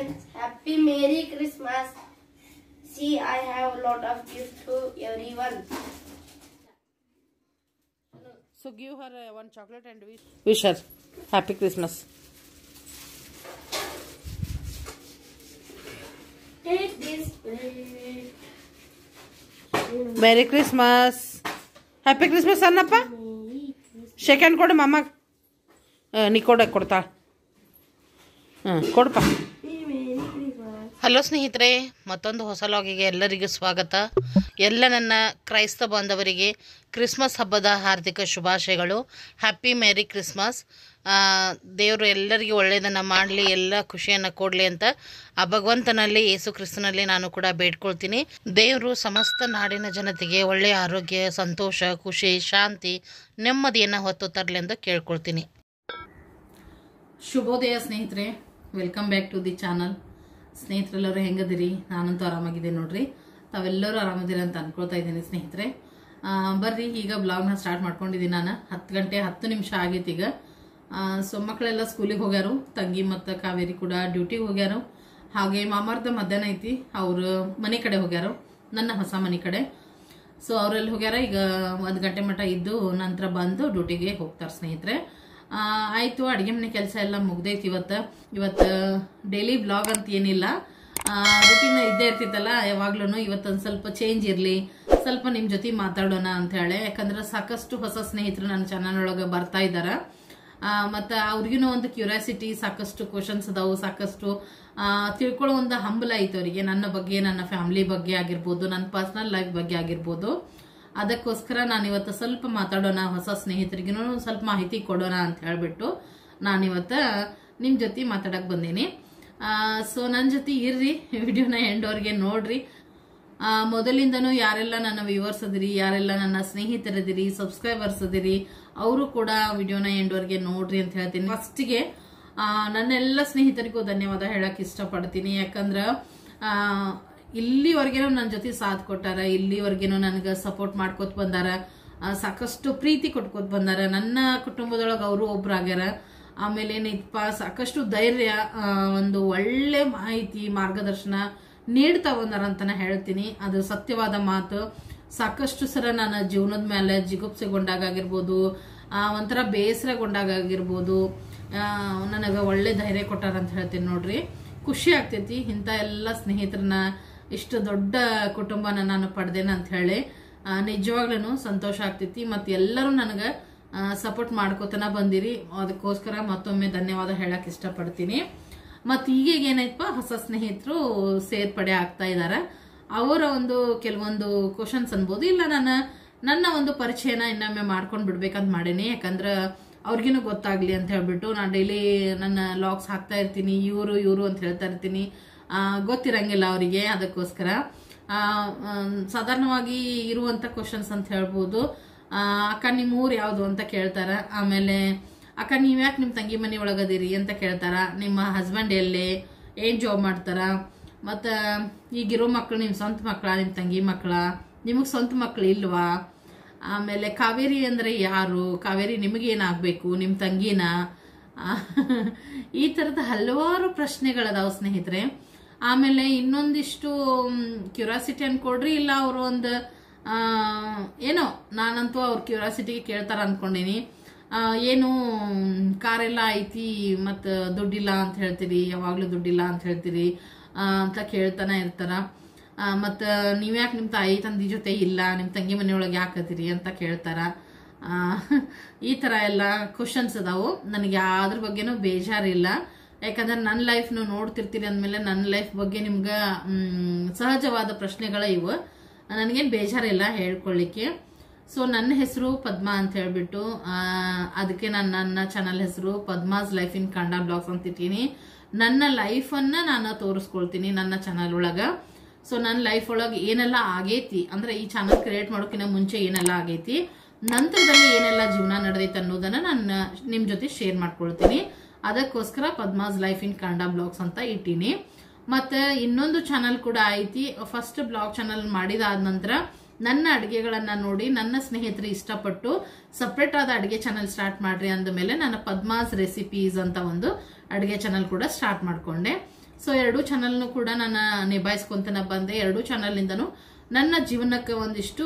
friends, happy Merry Christmas. See, I have a lot of gifts to everyone. So give her uh, one chocolate and wish. Wish her happy Christmas. Take this plate. Merry Christmas happy Christmas ಅನ್ನಪ್ಪ shake hand ಕೊಡು ಮಮ್ಮ ನೀ ಕೊಡ ಕೊಡ್ತಾ ಹಾಂ ಕೊಡಪ್ಪ Merry Christmas. Hello ಸ್ನೇಹಿತರೆ ಮತ್ತೊಂದು ಹೊಸ ಲಾಗಿಗೆ ಎಲ್ಲರಿಗೂ ಸ್ವಾಗತ ಎಲ್ಲ ನನ್ನ ಕ್ರೈಸ್ತ ಬಾಂಧವರಿಗೆ ಕ್ರಿಸ್ಮಸ್ ಹಬ್ಬದ ಹಾರ್ದಿಕ ಶುಭಾಶಯಗಳು ಹ್ಯಾಪಿ ಮೇರಿ ಕ್ರಿಸ್ಮಸ್ ದೇವರು ಎಲ್ಲರಿಗೂ ಒಳ್ಳೆಯದನ್ನು ಮಾಡಲಿ ಎಲ್ಲ ಖುಷಿಯನ್ನು ಕೊಡಲಿ ಅಂತ ಆ ಭಗವಂತನಲ್ಲಿ ಯೇಸು ಕ್ರಿಸ್ತನಲ್ಲಿ ನಾನು ಕೂಡ ಬೇಡ್ಕೊಳ್ತೀನಿ ದೇವರು ಸಮಸ್ತ ನಾಡಿನ ಜನತೆಗೆ ಒಳ್ಳೆಯ ಆರೋಗ್ಯ ಸಂತೋಷ ಖುಷಿ ಶಾಂತಿ ನೆಮ್ಮದಿಯನ್ನು ಹೊತ್ತು ತರಲಿ ಎಂದು ಕೇಳ್ಕೊಳ್ತೀನಿ ಶುಭೋದಯ ಸ್ನೇಹಿತರೆ welcome back to the channel ಸ್ನೇಹಿತರೆಲ್ಲರೂ ಹೆಂಗದಿರಿ ನಾನಂತೂ ಆರಾಮಾಗಿದ್ದೀನಿ ನೋಡ್ರಿ ತಾವೆಲ್ಲರೂ ಆರಾಮದಿರಿ ಅಂತ ಅನ್ಕೊಳ್ತಾ ಇದ್ದೀನಿ ಸ್ನೇಹಿತರೆ ಆ, ಬರ್ರಿ ಈಗ ಬ್ಲಾಗ್ನ ಸ್ಟಾರ್ಟ್ ಮಾಡ್ಕೊಂಡಿದ್ದೀನಿ ನಾನು ಹತ್ತು ಗಂಟೆ ಹತ್ತು ನಿಮಿಷ ಆಗೈತಿ ಈಗ ಸೊ ಮಕ್ಕಳೆಲ್ಲ ಸ್ಕೂಲಿಗೆ ಹೋಗ್ಯಾರು ತಂಗಿ ಮತ್ತು ಕಾವೇರಿ ಕೂಡ ಡ್ಯೂಟಿಗೆ ಹೋಗ್ಯಾರು ಹಾಗೆ ಮಾಮಾರ್ದ ಮಧ್ಯಾಹ್ನ ಐತಿ ಅವ್ರು ಮನೆ ಕಡೆ ಹೋಗ್ಯಾರು ನನ್ನ ಹೊಸ ಮನೆ ಕಡೆ ಸೊ ಅವರೆಲ್ಲಿ ಹೋಗ್ಯಾರ ಈಗ ಒಂದು ಗಂಟೆ ಮಟ್ಟ ಇದ್ದು ನಂತರ ಬಂದು ಡ್ಯೂಟಿಗೆ ಹೋಗ್ತಾರೆ ಸ್ನೇಹಿತರೆ ಆ, ಆಯ್ತು ಅಡುಗೆ ಮನೆ ಕೆಲಸ ಎಲ್ಲ ಮುಗ್ದೈತಿ ಇವತ್ತು ಇವತ್ತು ಡೈಲಿ ಬ್ಲಾಗ್ ಅಂತ ಏನಿಲ್ಲ ರುಟೀನ್ ಇದ್ದೇ ಇರ್ತಿತ್ತಲ್ಲ ಯಾವಾಗ್ಲೂ ಇವತ್ತೊಂದು ಸ್ವಲ್ಪ ಚೇಂಜ್ ಇರಲಿ ಸ್ವಲ್ಪ ನಿಮ್ಮ ಜೊತೆ ಮಾತಾಡೋಣ ಅಂತ ಹೇಳಿ ಯಾಕಂದ್ರೆ ಸಾಕಷ್ಟು ಹೊಸ ಸ್ನೇಹಿತರು ನನ್ನ ಚಾನಲ್ ಒಳಗೆ ಬರ್ತಾ ಇದ್ದಾರೆ ಮತ್ತು ಅವ್ರಿಗೂ ಒಂದು ಕ್ಯೂರಿಯಾಸಿಟಿ ಸಾಕಷ್ಟು ಕ್ವಶನ್ಸ್ ಅದಾವು ಸಾಕಷ್ಟು ಆ, ತಿಳ್ಕೊಳ್ಳೋ ಒಂದು ಹಂಬಲ ಐತೆ ಅವರಿಗೆ ನನ್ನ ಬಗ್ಗೆ ನನ್ನ ಫ್ಯಾಮಿಲಿ ಬಗ್ಗೆ ಆಗಿರ್ಬೋದು ನನ್ನ ಪರ್ಸನಲ್ ಲೈಫ್ ಬಗ್ಗೆ ಆಗಿರ್ಬೋದು ಅದಕ್ಕೋಸ್ಕರ ನಾನು ಇವತ್ತು ಸ್ವಲ್ಪ ಮಾತಾಡೋಣ ಹೊಸ ಸ್ನೇಹಿತರಿಗೂ ಸ್ವಲ್ಪ ಮಾಹಿತಿ ಕೊಡೋಣ ಅಂತ ಹೇಳ್ಬಿಟ್ಟು ನಾನಿವತ್ತು ನಿಮ್ಮ ಜೊತೆ ಮಾತಾಡಕ್ ಬಂದೀನಿ ಸೊ ನನ್ನ ಜೊತೆ ಇರ್ರಿ ವಿಡಿಯೋನ ಎಂಡೋರ್ಗೆ ನೋಡ್ರಿ ಆ, ಮೊದಲಿಂದನೂ ಯಾರೆಲ್ಲ ನನ್ನ ವ್ಯೂವರ್ಸ್ ಅದಿರಿ ಯಾರೆಲ್ಲ ನನ್ನ ಸ್ನೇಹಿತರದಿರಿ ಸಬ್ಸ್ಕ್ರೈಬರ್ಸ್ ಅದಿರಿ ಅವರು ಕೂಡ ವಿಡಿಯೋನ ಎಂಡ್ವರೆಗೆ ನೋಡ್ರಿ ಅಂತ ಹೇಳ್ತೀನಿ ಫಸ್ಟಿಗೆ ನನ್ನೆಲ್ಲ ಸ್ನೇಹಿತರಿಗೂ ಧನ್ಯವಾದ ಹೇಳಕ್ ಇಷ್ಟಪಡ್ತೀನಿ ಯಾಕಂದ್ರೆ ಆ, ಇಲ್ಲಿವರೆಗೇನು ನನ್ನ ಜೊತೆ ಸಾಥ್ ಕೊಟ್ಟಾರ ಇಲ್ಲಿವರೆಗೇನು ನನಗೆ ಸಪೋರ್ಟ್ ಮಾಡ್ಕೊತ ಬಂದಾರ ಆ, ಸಾಕಷ್ಟು ಪ್ರೀತಿ ಕೊಟ್ಕೊತ ಬಂದಾರ ನನ್ನ ಕುಟುಂಬದೊಳಗೆ ಅವರು ಒಬ್ರಾಗ್ಯಾರ ಆಮೇಲೆ ಏನೈತಪ್ಪ ಸಾಕಷ್ಟು ಧೈರ್ಯ ಆ, ಒಂದು ಒಳ್ಳೆ ಮಾಹಿತಿ ಮಾರ್ಗದರ್ಶನ ನೀಡ್ತಾ ಬಂದಾರ ಅಂತಾನೆ ಹೇಳ್ತೀನಿ ಅದು ಸತ್ಯವಾದ ಮಾತು ಸಾಕಷ್ಟು ಸಲ ನನ್ನ ಜೀವನದ ಮೇಲೆ ಜಿಗುಪ್ಸೆಗೊಂಡಾಗ ಆಗಿರ್ಬೋದು ಆ, ಒಂಥರ ಬೇಸರಗೊಂಡಾಗ ಆಗಿರ್ಬೋದು ನನಗೆ ಒಳ್ಳೆ ಧೈರ್ಯ ಕೊಟ್ಟಾರ ಅಂತ ಹೇಳ್ತೀನಿ ನೋಡ್ರಿ ಖುಷಿ ಆಗ್ತೈತಿ ಇಂಥ ಎಲ್ಲ ಸ್ನೇಹಿತರನ್ನ ಇಷ್ಟು ದೊಡ್ಡ ಕುಟುಂಬನ ನಾನು ಪಡೆದೇನ ಅಂತ ಹೇಳಿ ನಿಜವಾಗ್ಲೂ ಸಂತೋಷ ಆಗ್ತೈತಿ ಮತ್ತು ಎಲ್ಲರೂ ನನಗೆ ಸಪೋರ್ಟ್ ಮಾಡ್ಕೋತನ ಬಂದಿರಿ ಅದಕ್ಕೋಸ್ಕರ ಮತ್ತೊಮ್ಮೆ ಧನ್ಯವಾದ ಹೇಳಕ್ ಇಷ್ಟಪಡ್ತೀನಿ ಮತ್ತು ಈಗೀಗ ಏನೈತಪ್ಪ ಹೊಸ ಸ್ನೇಹಿತರು ಸೇರ್ಪಡೆ ಆಗ್ತಾ ಇದ್ದಾರೆ ಅವರ ಒಂದು ಕೆಲವೊಂದು ಕ್ವಶನ್ಸ್ ಅನ್ಬೋದು ಇಲ್ಲ ನಾನು ನನ್ನ ಒಂದು ಪರಿಚಯನ ಇನ್ನೊಮ್ಮೆ ಮಾಡ್ಕೊಂಡು ಬಿಡ್ಬೇಕಂತ ಮಾಡೀನಿ ಯಾಕಂದ್ರೆ ಅವ್ರಿಗೇನು ಗೊತ್ತಾಗ್ಲಿ ಅಂತ ಹೇಳ್ಬಿಟ್ಟು ನಾನು ಡೈಲಿ ನನ್ನ ಲಾಗ್ಸ್ ಹಾಕ್ತಾ ಇರ್ತೀನಿ ಇವರು ಇವರು ಅಂತ ಹೇಳ್ತಾ ಇರ್ತೀನಿ ಆ, ಗೊತ್ತಿರಂಗಿಲ್ಲ ಅವರಿಗೆ ಅದಕ್ಕೋಸ್ಕರ ಆ, ಆಮ್, ಸಾಧಾರಣವಾಗಿ ಇರುವಂತ ಕ್ವಶನ್ಸ್ ಅಂತ ಹೇಳ್ಬೋದು ಆ, ಅಕ್ಕ ನಿಮ್ಮ ಊರು ಯಾವುದು ಅಂತ ಕೇಳ್ತಾರ ಆಮೇಲೆ ಅಕ್ಕ ನೀವ್ ಯಾಕೆ ನಿಮ್ಮ ತಂಗಿ ಮನೆ ಒಳಗದಿರಿ ಅಂತ ಕೇಳ್ತಾರ ನಿಮ್ಮ ಹಸ್ಬೆಂಡ್ ಎಲ್ಲೇ ಏನ್ ಜಾಬ್ ಮಾಡ್ತಾರ ಮತ್ತ ಈಗಿರೋ ಮಕ್ಳು ನಿಮ್ ಸ್ವಂತ ಮಕ್ಕಳ ನಿಮ್ ತಂಗಿ ಮಕ್ಕಳ ನಿಮಗ್ ಸ್ವಂತ ಮಕ್ಳು ಇಲ್ವಾ ಆಮೇಲೆ ಕಾವೇರಿ ಅಂದ್ರೆ ಯಾರು ಕಾವೇರಿ ನಿಮಗೇನಾಗಬೇಕು ನಿಮ್ಮ ತಂಗಿನ ಆ, ಈ ಥರದ ಹಲವಾರು ಪ್ರಶ್ನೆಗಳದಾವ ಸ್ನೇಹಿತರೆ ಆಮೇಲೆ ಇನ್ನೊಂದಿಷ್ಟು ಕ್ಯೂರಿಯಾಸಿಟಿ ಅನ್ಕೊಡ್ರಿ ಇಲ್ಲ ಅವರು ಒಂದು ಆ, ಏನೋ ನಾನಂತೂ ಅವ್ರ ಕ್ಯೂರಿಯಾಸಿಟಿಗೆ ಕೇಳ್ತಾರ ಅನ್ಕೊಂಡೀನಿ ಆ, ಏನು ಕಾರೆಲ್ಲ ಐತಿ ಮತ್ತು ದುಡ್ಡಿಲ್ಲ ಅಂತ ಹೇಳ್ತೀರಿ ಯಾವಾಗಲೂ ದುಡ್ಡಿಲ್ಲ ಅಂತ ಹೇಳ್ತೀರಿ ಆ, ಅಂತ ಕೇಳ್ತಾನೆ ಇರ್ತಾರ ಮತ್ತು ನೀವ್ಯಾಕೆ ನಿಮ್ಮ ತಾಯಿ ತಂದಿ ಜೊತೆ ಇಲ್ಲ ನಿಮ್ಮ ತಂಗಿ ಮನೆಯೊಳಗೆ ಯಾಕದಿರಿ ಅಂತ ಕೇಳ್ತಾರ ಆ, ಈ ಥರ ಎಲ್ಲ ಕ್ವಶನ್ಸ್ ಅದಾವು ನನಗೆ ಯಾವ್ದ್ರ ಬಗ್ಗೆನೂ ಬೇಜಾರಿಲ್ಲ ಯಾಕಂದ್ರೆ ನನ್ನ ಲೈಫ್ನು ನೋಡ್ತಿರ್ತೀರಿ ಅಂದಮೇಲೆ ನನ್ನ ಲೈಫ್ ಬಗ್ಗೆ ನಿಮ್ಗೆ ಮ್, ಸಹಜವಾದ ಪ್ರಶ್ನೆಗಳ ಇವು ನನಗೇನು ಬೇಜಾರಿಲ್ಲ ಹೇಳ್ಕೊಳ್ಳಿಕ್ಕೆ ಸೊ ನನ್ನ ಹೆಸರು ಪದ್ಮಾ ಅಂತ ಹೇಳ್ಬಿಟ್ಟು ಆ, ಅದಕ್ಕೆ ನಾನು ನನ್ನ ಚಾನಲ್ ಹೆಸರು Padma's life in Kannada blogs ಅಂತ ಇಟ್ಟೀನಿ ನನ್ನ ಲೈಫನ್ನ ನಾನು ತೋರಿಸ್ಕೊಳ್ತೀನಿ ನನ್ನ ಚಾನಲ್ ಒಳಗ ಸೊ ನನ್ನ ಲೈಫ್ ಒಳಗೆ ಏನೆಲ್ಲ ಆಗೈತಿ ಅಂದ್ರೆ ಈ ಚಾನಲ್ ಕ್ರಿಯೇಟ್ ಮಾಡೋಕ್ಕಿಂತ ಮುಂಚೆ ಏನೆಲ್ಲ ಆಗೈತಿ ನಂತರದಲ್ಲಿ ಏನೆಲ್ಲ ಜೀವನ ನಡೆದೈತೆ ಅನ್ನೋದನ್ನ ನಾನು ನಿಮ್ ಜೊತೆ ಶೇರ್ ಮಾಡ್ಕೊಳ್ತೀನಿ ಅದಕ್ಕೋಸ್ಕರ Padma's life in Kannada blogs ಅಂತ ಇಟ್ಟೀನಿ ಮತ್ತೆ ಇನ್ನೊಂದು ಚಾನಲ್ ಕೂಡ ಐತಿ ಫಸ್ಟ್ ಬ್ಲಾಗ್ ಚಾನಲ್ ಮಾಡಿದಾದ ನಂತರ ನನ್ನ ಅಡುಗೆಗಳನ್ನ ನೋಡಿ ನನ್ನ ಸ್ನೇಹಿತರು ಇಷ್ಟಪಟ್ಟು ಸಪ್ರೇಟ್ ಆದ ಅಡುಗೆ ಚಾನಲ್ ಸ್ಟಾರ್ಟ್ ಮಾಡ್ರಿ ಅಂದ ಮೇಲೆ ನಾನು ಪದ್ಮಾಸ್ ರೆಸಿಪೀಸ್ ಅಂತ ಒಂದು ಅಡುಗೆ ಚಾನಲ್ ಕೂಡ ಸ್ಟಾರ್ಟ್ ಮಾಡ್ಕೊಂಡೆ ಸೊ ಎರಡೂ ಚಾನಲ್ನು ಕೂಡ ನಾನು ನಿಭಾಯಿಸ್ಕೊಂತನ ಬಂದೆ ಎರಡೂ ಚಾನಲ್ನಿಂದನೂ ನನ್ನ ಜೀವನಕ್ಕೆ ಒಂದಿಷ್ಟು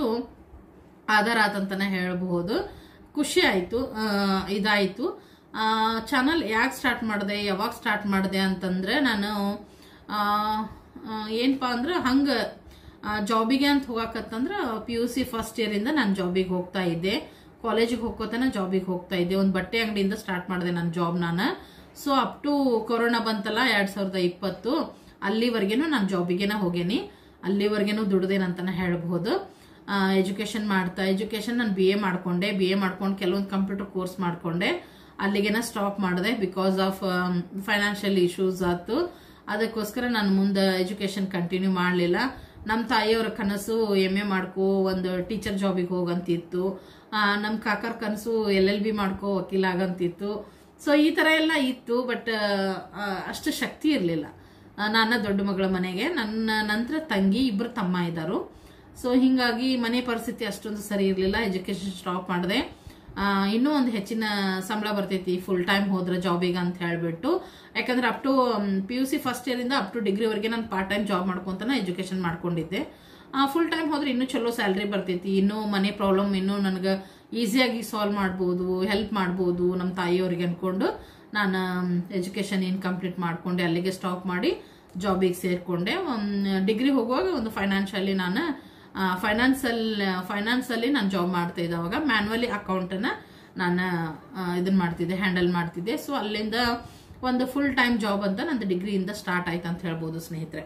ಆಧಾರ ಆತಂತನೇ ಹೇಳಬಹುದು ಖುಷಿ ಆಯಿತು ಇದಾಯಿತು ಚಾನಲ್ ಯಾಕೆ ಸ್ಟಾರ್ಟ್ ಮಾಡಿದೆ ಯಾವಾಗ ಸ್ಟಾರ್ಟ್ ಮಾಡಿದೆ ಅಂತಂದ್ರೆ ನಾನು ಆ, ಆ, ಏನಪ್ಪ ಅಂದ್ರೆ ಹಂಗೆ ಜಾಬಿಗೆ ಅಂತ ಹೋಗಾಕತ್ತಂದ್ರೆ ಪಿ ಯು ಸಿ ಫಸ್ಟ್ ಇಯರಿಂದ ನಾನು ಜಾಬಿಗೆ ಹೋಗ್ತಾ ಇದ್ದೆ ಕಾಲೇಜಿಗೆ ಹೋಗ್ಕೋತಾನೆ ಜಾಬಿಗೆ ಹೋಗ್ತಾ ಇದ್ದೆ ಒಂದು ಬಟ್ಟೆ ಅಂಗಡಿಯಿಂದ ಸ್ಟಾರ್ಟ್ ಮಾಡಿದೆ ನನ್ನ ಜಾಬ್ ನಾನು ಸೊ ಅಪ್ ಟು ಕೊರೋನಾ ಬಂತಲ್ಲ ಎರಡು ಸಾವಿರದ ಇಪ್ಪತ್ತು ಅಲ್ಲಿವರೆಗೇನು ನಾನು ಜಾಬಿಗೆನ ಹೋಗೇನಿ ಅಲ್ಲಿವರೆಗೇನು ದುಡ್ದೇನಂತಾನೆ ಹೇಳ್ಬಹುದು ಎಜುಕೇಶನ್ ಮಾಡ್ತಾ ಎಜುಕೇಶನ್ ನಾನು ಬಿ ಎ ಮಾಡ್ಕೊಂಡೆ ಬಿ ಎ ಮಾಡ್ಕೊಂಡು ಕೆಲವೊಂದು ಕಂಪ್ಯೂಟರ್ ಕೋರ್ಸ್ ಮಾಡ್ಕೊಂಡೆ ಅಲ್ಲಿಗೆನ ಸ್ಟಾಪ್ ಮಾಡಿದೆ ಬಿಕಾಸ್ ಆಫ್ ಫೈನಾನ್ಷಿಯಲ್ ಇಶ್ಯೂಸ್ ಆಯ್ತು ಅದಕ್ಕೋಸ್ಕರ ನಾನು ಮುಂದೆ ಎಜುಕೇಶನ್ ಕಂಟಿನ್ಯೂ ಮಾಡಲಿಲ್ಲ ನಮ್ಮ ತಾಯಿಯವರ ಕನಸು ಎಮ್ ಎ ಮಾಡ್ಕೋ ಒಂದು ಟೀಚರ್ ಜಾಬಿಗೆ ಹೋಗಂತಿತ್ತು ನಮ್ಮ ಕಾಕರ ಕನಸು ಎಲ್ ಎಲ್ ಬಿ ಮಾಡ್ಕೋ ವಕೀಲ ಆಗಂತಿತ್ತು ಸೊ ಈ ಥರ ಎಲ್ಲ ಇತ್ತು ಬಟ್ ಅಷ್ಟು ಶಕ್ತಿ ಇರಲಿಲ್ಲ ನನ್ನ ದೊಡ್ಡ ಮಗಳ ಮನೆಗೆ ನನ್ನ ನಂತರ ತಂಗಿ ಇಬ್ಬರು ತಮ್ಮ ಇದ್ದರು ಸೊ ಹಿಂಗಾಗಿ ಮನೆ ಪರಿಸ್ಥಿತಿ ಅಷ್ಟೊಂದು ಸರಿ ಇರಲಿಲ್ಲ ಎಜುಕೇಶನ್ ಸ್ಟಾಪ್ ಮಾಡಿದೆ ಇನ್ನೂ ಒಂದು ಹೆಚ್ಚಿನ ಸಂಬಳ ಬರ್ತೈತಿ ಫುಲ್ ಟೈಮ್ ಹೋದ್ರೆ ಜಾಬಿಗೆ ಅಂತ ಹೇಳ್ಬಿಟ್ಟು ಯಾಕಂದ್ರೆ up to P U C first ಇಯರಿಂದ ಅಪ್ ಟು ಡಿಗ್ರಿವರೆಗೆ ನಾನು ಪಾರ್ಟ್ ಟೈಮ್ ಜಾಬ್ ಮಾಡ್ಕೊಂತಾನೆ ಎಜುಕೇಶನ್ ಮಾಡ್ಕೊಂಡಿದ್ದೆ ಫುಲ್ ಟೈಮ್ ಹೋದ್ರೆ ಇನ್ನೂ ಚಲೋ ಸ್ಯಾಲ್ರಿ ಬರ್ತೈತಿ ಇನ್ನೂ ಮನೆ ಪ್ರಾಬ್ಲಮ್ ಇನ್ನೂ ನನಗೆ ಈಸಿಯಾಗಿ ಸಾಲ್ವ್ ಮಾಡ್ಬೋದು ಹೆಲ್ಪ್ ಮಾಡ್ಬೋದು ನಮ್ಮ ತಾಯಿಯವ್ರಿಗೆ ಅನ್ಕೊಂಡು ನಾನು ಎಜುಕೇಶನ್ ಏನು ಕಂಪ್ಲೀಟ್ ಮಾಡ್ಕೊಂಡೆ ಅಲ್ಲಿಗೆ ಸ್ಟಾಪ್ ಮಾಡಿ ಜಾಬಿಗೆ ಸೇರಿಕೊಂಡೆ ಡಿಗ್ರಿ ಹೋಗುವಾಗ ಒಂದು ಫೈನಾನ್ಷಿಯಲಿ ನಾನು ಫೈನಾನ್ಸಲ್ ಫೈನಾನ್ಸಲ್ಲಿ ನಾನು ಜಾಬ್ ಮಾಡ್ತಾ ಇದ್ದೆ ಅವಾಗ ಮ್ಯಾನ್ಯಲಿ ಅಕೌಂಟನ್ನ ನಾನು ಇದನ್ನ ಮಾಡ್ತಿದ್ದೆ ಹ್ಯಾಂಡಲ್ ಮಾಡ್ತಿದ್ದೆ ಸೊ ಅಲ್ಲಿಂದ ಒಂದು ಫುಲ್ ಟೈಮ್ ಜಾಬ್ ಅಂತ ನಂದು ಡಿಗ್ರಿಯಿಂದ ಸ್ಟಾರ್ಟ್ ಆಯ್ತು ಅಂತ ಹೇಳ್ಬೋದು ಸ್ನೇಹಿತರೆ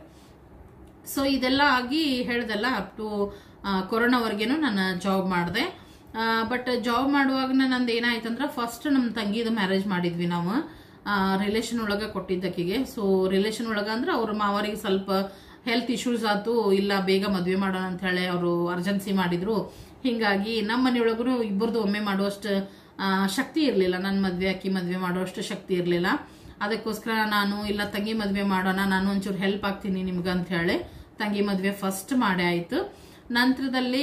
ಸೊ ಇದೆಲ್ಲ ಆಗಿ ಹೇಳ್ದಲ್ಲ ಅಪ್ ಟು ಕೊರೋನಾವರೆಗೇನು ನಾನು ಜಾಬ್ ಮಾಡಿದೆ ಬಟ್ ಜಾಬ್ ಮಾಡುವಾಗ ನಂದು ಏನಾಯ್ತಂದ್ರೆ ಫಸ್ಟ್ ನಮ್ಮ ತಂಗಿದು ಮ್ಯಾರೇಜ್ ಮಾಡಿದ್ವಿ ನಾವು ರಿಲೇಷನ್ ಒಳಗೆ ಕೊಟ್ಟಿದ್ದಕ್ಕಿಗೆ ಸೊ ರಿಲೇಷನ್ ಒಳಗೆ ಅಂದ್ರೆ ಅವ್ರ ಮಾವರಿಗೆ ಸ್ವಲ್ಪ ಹೆಲ್ತ್ ಇಶ್ಯೂಸ್ ಆಯ್ತು ಇಲ್ಲ ಬೇಗ ಮದುವೆ ಮಾಡೋಣ ಅಂತ ಹೇಳಿ ಅವರು ಅರ್ಜೆನ್ಸಿ ಮಾಡಿದ್ರು ಹಿಂಗಾಗಿ ನಮ್ಮ ಮನೆಯೊಳಗೂ ಇಬ್ಬರದು ಒಮ್ಮೆ ಮಾಡುವಷ್ಟು ಆ, ಶಕ್ತಿ ಇರಲಿಲ್ಲ ನನ್ನ ಮದುವೆ ಅಕ್ಕಿ ಮದುವೆ ಮಾಡುವಷ್ಟು ಶಕ್ತಿ ಇರಲಿಲ್ಲ ಅದಕ್ಕೋಸ್ಕರ ನಾನು ಇಲ್ಲ ತಂಗಿ ಮದುವೆ ಮಾಡೋಣ ನಾನು ಒಂಚೂರು ಹೆಲ್ಪ್ ಆಗ್ತೀನಿ ನಿಮ್ಗೆ ಅಂತ ಹೇಳಿ ತಂಗಿ ಮದುವೆ ಫಸ್ಟ್ ಮಾಡೇ ಆಯ್ತು ನಂತರದಲ್ಲಿ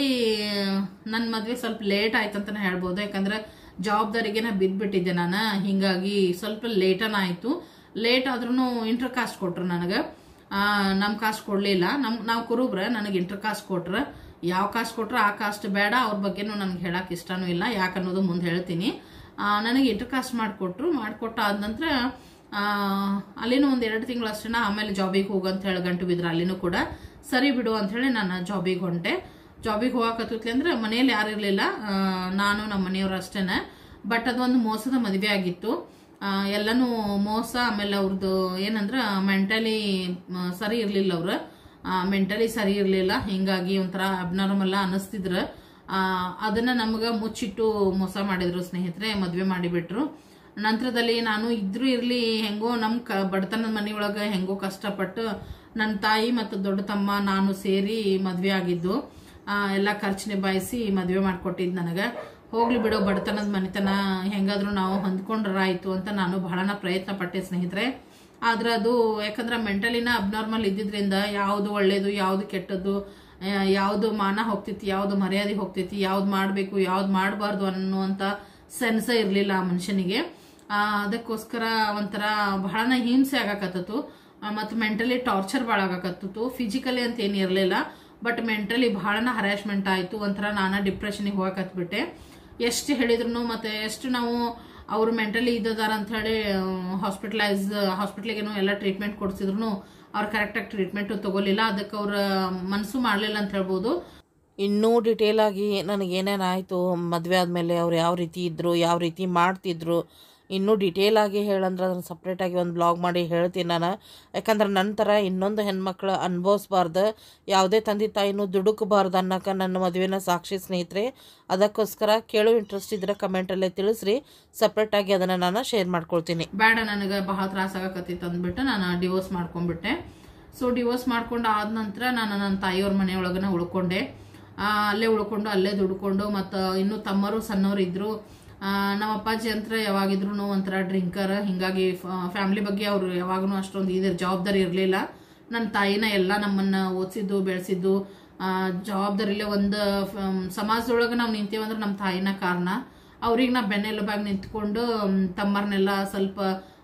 ನನ್ನ ಮದುವೆ ಸ್ವಲ್ಪ ಲೇಟ್ ಆಯ್ತು ಅಂತಾನೆ ಹೇಳ್ಬೋದು ಯಾಕಂದ್ರೆ ಜವಾಬ್ದಾರಿಗೆ ನಾ ಬಿದ್ದ್ಬಿಟ್ಟಿದ್ದೆ ನಾನು ಹಿಂಗಾಗಿ ಸ್ವಲ್ಪ ಲೇಟನ ಆಯ್ತು ಲೇಟ್ ಆದ್ರೂ ಇಂಟರ್ ಕಾಸ್ಟ್ ಕೊಟ್ರು ನನಗೆ ನಮ್ಮ ಕಾಸ್ಟ್ ಕೊಡಲಿಲ್ಲ ನಮ್ ನಾವು ಕುರುಬ್ರ ನನಗೆ ಇಂಟರ್ ಕಾಸ್ಟ್ ಕೊಟ್ರ ಯಾವ ಕಾಸ್ಟ್ ಕೊಟ್ರ ಆ ಕಾಸ್ಟ್ ಬೇಡ ಅವ್ರ ಬಗ್ಗೆನೂ ನನಗೆ ಹೇಳಕ್ ಇಷ್ಟನೂ ಇಲ್ಲ ಯಾಕನ್ನೋದು ಮುಂದೆ ಹೇಳ್ತೀನಿ ಆ, ನನಗೆ ಇಂಟರ್ ಕಾಸ್ಟ್ ಮಾಡಿಕೊಟ್ರು ಮಾಡಿಕೊಟ್ಟ ಆದ ನಂತರ ಆ, ಅಲ್ಲಿನೂ ಒಂದು ಎರಡು ತಿಂಗಳು ಅಷ್ಟೇ ಆಮೇಲೆ ಜಾಬಿಗೆ ಹೋಗಂತ ಹೇಳಿ ಗಂಟು ಬಿದ್ರು ಅಲ್ಲಿನೂ ಕೂಡ ಸರಿ ಬಿಡು ಅಂತ ಹೇಳಿ ನಾನು ಜಾಬಿಗೆ ಹೊಂಟೆ ಜಾಬಿಗೆ ಹೋಗಕತ್ತೈತಿ ಅಂದ್ರೆ ಮನೆಯಲ್ಲಿ ಯಾರು ಇರಲಿಲ್ಲ ನಾನು ನಮ್ಮ ಮನೆಯವ್ರು ಅಷ್ಟೇನೆ ಬಟ್ ಅದೊಂದು ಮೋಸದ ಮದುವೆ ಆಗಿತ್ತು ಆ, ಎಲ್ಲನೂ ಮೋಸ ಆಮೇಲೆ ಅವ್ರದ್ದು ಏನಂದ್ರೆ ಮೆಂಟಲಿ ಸರಿ ಇರಲಿಲ್ಲ ಅವ್ರು ಮೆಂಟಲಿ ಸರಿ ಇರಲಿಲ್ಲ ಹಿಂಗಾಗಿ ಒಂಥರ ಅಬ್ನಾರ್ಮಲ್ ಅನ್ನಿಸ್ತಿದ್ರ ಆ, ಅದನ್ನ ನಮ್ಗೆ ಮುಚ್ಚಿಟ್ಟು ಮೋಸ ಮಾಡಿದ್ರು ಸ್ನೇಹಿತರೆ ಮದುವೆ ಮಾಡಿಬಿಟ್ರು ನಂತರದಲ್ಲಿ ನಾನು ಇದ್ರು ಇರ್ಲಿ ಹೆಂಗೋ ನಮ್ಮ ಕ ಬಡತನದ ಮನೆಯೊಳಗೆ ಹೆಂಗೋ ಕಷ್ಟಪಟ್ಟು ನನ್ನ ತಾಯಿ ಮತ್ತು ದೊಡ್ಡ ತಮ್ಮ ನಾನು ಸೇರಿ ಮದುವೆ ಆಗಿದ್ದು ಆ, ಎಲ್ಲ ಖರ್ಚು ನಿಭಾಯಿಸಿ ಮದುವೆ ಮಾಡಿಕೊಟ್ಟಿದ್ದು ನನಗೆ ಹೋಗ್ಲಿ ಬಿಡೋ ಬಡತನದ ಮನೆತನ ಹೆಂಗಾದ್ರೂ ನಾವು ಹೊಂದ್ಕೊಂಡ್ರಾಯ್ತು ಅಂತ ನಾನು ಬಹಳನ ಪ್ರಯತ್ನ ಪಟ್ಟೆ ಸ್ನೇಹಿತರೆ ಆದ್ರೆ ಅದು ಯಾಕಂದ್ರೆ ಮೆಂಟಲಿನ ಅಬ್ನಾರ್ಮಲ್ ಇದ್ದಿದ್ರಿಂದ ಯಾವುದು ಒಳ್ಳೇದು ಯಾವುದು ಕೆಟ್ಟದ್ದು ಆ, ಯಾವುದು ಮಾನ ಹೋಗ್ತೈತಿ ಯಾವುದು ಮರ್ಯಾದೆ ಹೋಗ್ತೈತಿ ಯಾವ್ದು ಮಾಡಬೇಕು ಯಾವ್ದು ಮಾಡಬಾರ್ದು ಅನ್ನುವಂಥ ಸೆನ್ಸ ಇರಲಿಲ್ಲ ಆ ಮನುಷ್ಯನಿಗೆ ಆ, ಅದಕ್ಕೋಸ್ಕರ ಒಂಥರ ಬಹಳನ ಹಿಂಸೆ ಆಗಕತ್ತತು ಮತ್ತು ಮೆಂಟಲಿ ಟಾರ್ಚರ್ ಭಾಳ ಆಗಕತ್ತಿತ್ತು ಫಿಸಿಕಲಿ ಅಂತ ಏನು ಇರಲಿಲ್ಲ ಬಟ್ ಮೆಂಟಲಿ ಬಹಳನ ಹರಾಸ್ಮೆಂಟ್ ಆಯಿತು ಒಂಥರ ನಾನು ಡಿಪ್ರೆಷನಿಗೆ ಹೋಗಕತ್ಬಿಟ್ಟೆ ಎಷ್ಟು ಹೇಳಿದ್ರು ಮತ್ತೆ ಎಷ್ಟು ನಾವು ಅವರು ಮೆಂಟಲಿ ಇದ್ದದಾರ ಅಂತ ಹೇಳಿ ಹಾಸ್ಪಿಟಲೈಸ್ ಹಾಸ್ಪಿಟ್ಲಿಗೇನು ಎಲ್ಲ ಟ್ರೀಟ್ಮೆಂಟ್ ಕೊಡ್ಸಿದ್ರು ಅವ್ರು ಕರೆಕ್ಟಾಗಿ ಟ್ರೀಟ್ಮೆಂಟ್ ತಗೋಲಿಲ್ಲ ಅದಕ್ಕೆ ಅವ್ರ ಮನಸ್ಸು ಮಾಡಲಿಲ್ಲ ಅಂತ ಹೇಳ್ಬೋದು ಇನ್ನೂ ಡಿಟೇಲ್ ಆಗಿ ನನಗೇನೇನಾಯಿತು ಮದುವೆ ಆದಮೇಲೆ ಅವ್ರು ಯಾವ ರೀತಿ ಇದ್ದರು ಯಾವ ರೀತಿ ಮಾಡ್ತಿದ್ರು ಇನ್ನೂ ಡಿಟೇಲ್ ಆಗಿ ಹೇಳಂದ್ರೆ ಅದನ್ನು ಸಪ್ರೇಟಾಗಿ ಒಂದು ಬ್ಲಾಗ್ ಮಾಡಿ ಹೇಳ್ತೀನಿ ನಾನು ಯಾಕಂದ್ರೆ ನನ್ನ ಥರ ಇನ್ನೊಂದು ಹೆಣ್ಮಕ್ಳು ಅನುಭವಿಸ್ಬಾರ್ದು ಯಾವುದೇ ತಂದೆ ತಾಯಿನೂ ದುಡುಕಬಾರ್ದು ಅನ್ನೋಕೆ ನನ್ನ ಮದುವೆನ ಸಾಕ್ಷಿ ಸ್ನೇಹಿತರೆ ಅದಕ್ಕೋಸ್ಕರ ಕೇಳೋ ಇಂಟ್ರೆಸ್ಟ್ ಇದ್ರೆ ಕಮೆಂಟಲ್ಲೇ ತಿಳಿಸ್ರಿ ಸಪ್ರೇಟಾಗಿ ಅದನ್ನು ನಾನು ಶೇರ್ ಮಾಡ್ಕೊಳ್ತೀನಿ ಬೇಡ ನನಗೆ ಬಹಳ ತ್ರಾಸ ಆಗಕತ್ತಿತ್ತು ಅಂದ್ಬಿಟ್ಟು ನಾನು ಡಿವೋರ್ಸ್ ಮಾಡ್ಕೊಂಡ್ಬಿಟ್ಟೆ ಸೊ ಡಿವೋರ್ಸ್ ಮಾಡ್ಕೊಂಡು ಆದ ನಂತರ ನಾನು ನನ್ನ ತಾಯಿಯವ್ರ ಮನೆಯೊಳಗನ ಉಳ್ಕೊಂಡೆ ಆ, ಅಲ್ಲೇ ಉಳ್ಕೊಂಡು ಅಲ್ಲೇ ದುಡ್ಕೊಂಡು ಮತ್ತು ಇನ್ನೂ ತಮ್ಮರು ಸಣ್ಣವ್ರು ಇದ್ರು ಆ, ನಮ್ಮ ಅಪ್ಪಾಜಿ ಅಂತ ಯಾವಾಗಿದ್ರು ಒಂಥರ ಡ್ರಿಂಕರ್ ಹಿಂಗಾಗಿ ಫ್ಯಾಮಿಲಿ ಬಗ್ಗೆ ಅವರು ಯಾವಾಗೂ ಅಷ್ಟೊಂದು ಇದ್ರ ಜವಾಬ್ದಾರಿ ಇರಲಿಲ್ಲ ನನ್ನ ತಾಯಿನ ಎಲ್ಲ ನಮ್ಮನ್ನ ಓದಿಸಿದ್ದು ಬೆಳೆಸಿದ್ದು ಜವಾಬ್ದಾರಿಲೆ ಒಂದು ಸಮಾಜದೊಳಗೆ ನಾವು ನಿಂತೀವಂದ್ರೆ ನಮ್ಮ ತಾಯಿನ ಕಾರಣ ಅವ್ರಿಗೆ ನಾ ಬೆನ್ನೆಲುಬಾಗಿ ನಿಂತ್ಕೊಂಡು ಮ್, ತಮ್ಮರ್ನೆಲ್ಲ ಸ್ವಲ್ಪ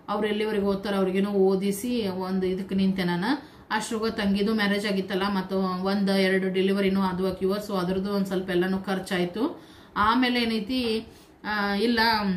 ಅವ್ರು ಎಲ್ಲಿವರೆಗೆ ಓದ್ತಾರ ಅವ್ರಿಗೇನೋ ಓದಿಸಿ ಒಂದು ಇದಕ್ಕೆ ನಿಂತೆ ನಾನು ಅಷ್ಟ್ರೊಗ ತಂಗಿದು ಮ್ಯಾರೇಜ್ ಆಗಿತ್ತಲ್ಲ ಮತ್ತು ಒಂದು ಎರಡು ಡೆಲಿವರಿನೂ ಆದ್ವು ಆಕಿವ ಸೊ ಅದ್ರದ್ದು ಒಂದು ಸ್ವಲ್ಪ ಎಲ್ಲನೂ ಖರ್ಚಾಯ್ತು ಆಮೇಲೆ ಏನೈತಿ ಆ, ಇಲ್ಲ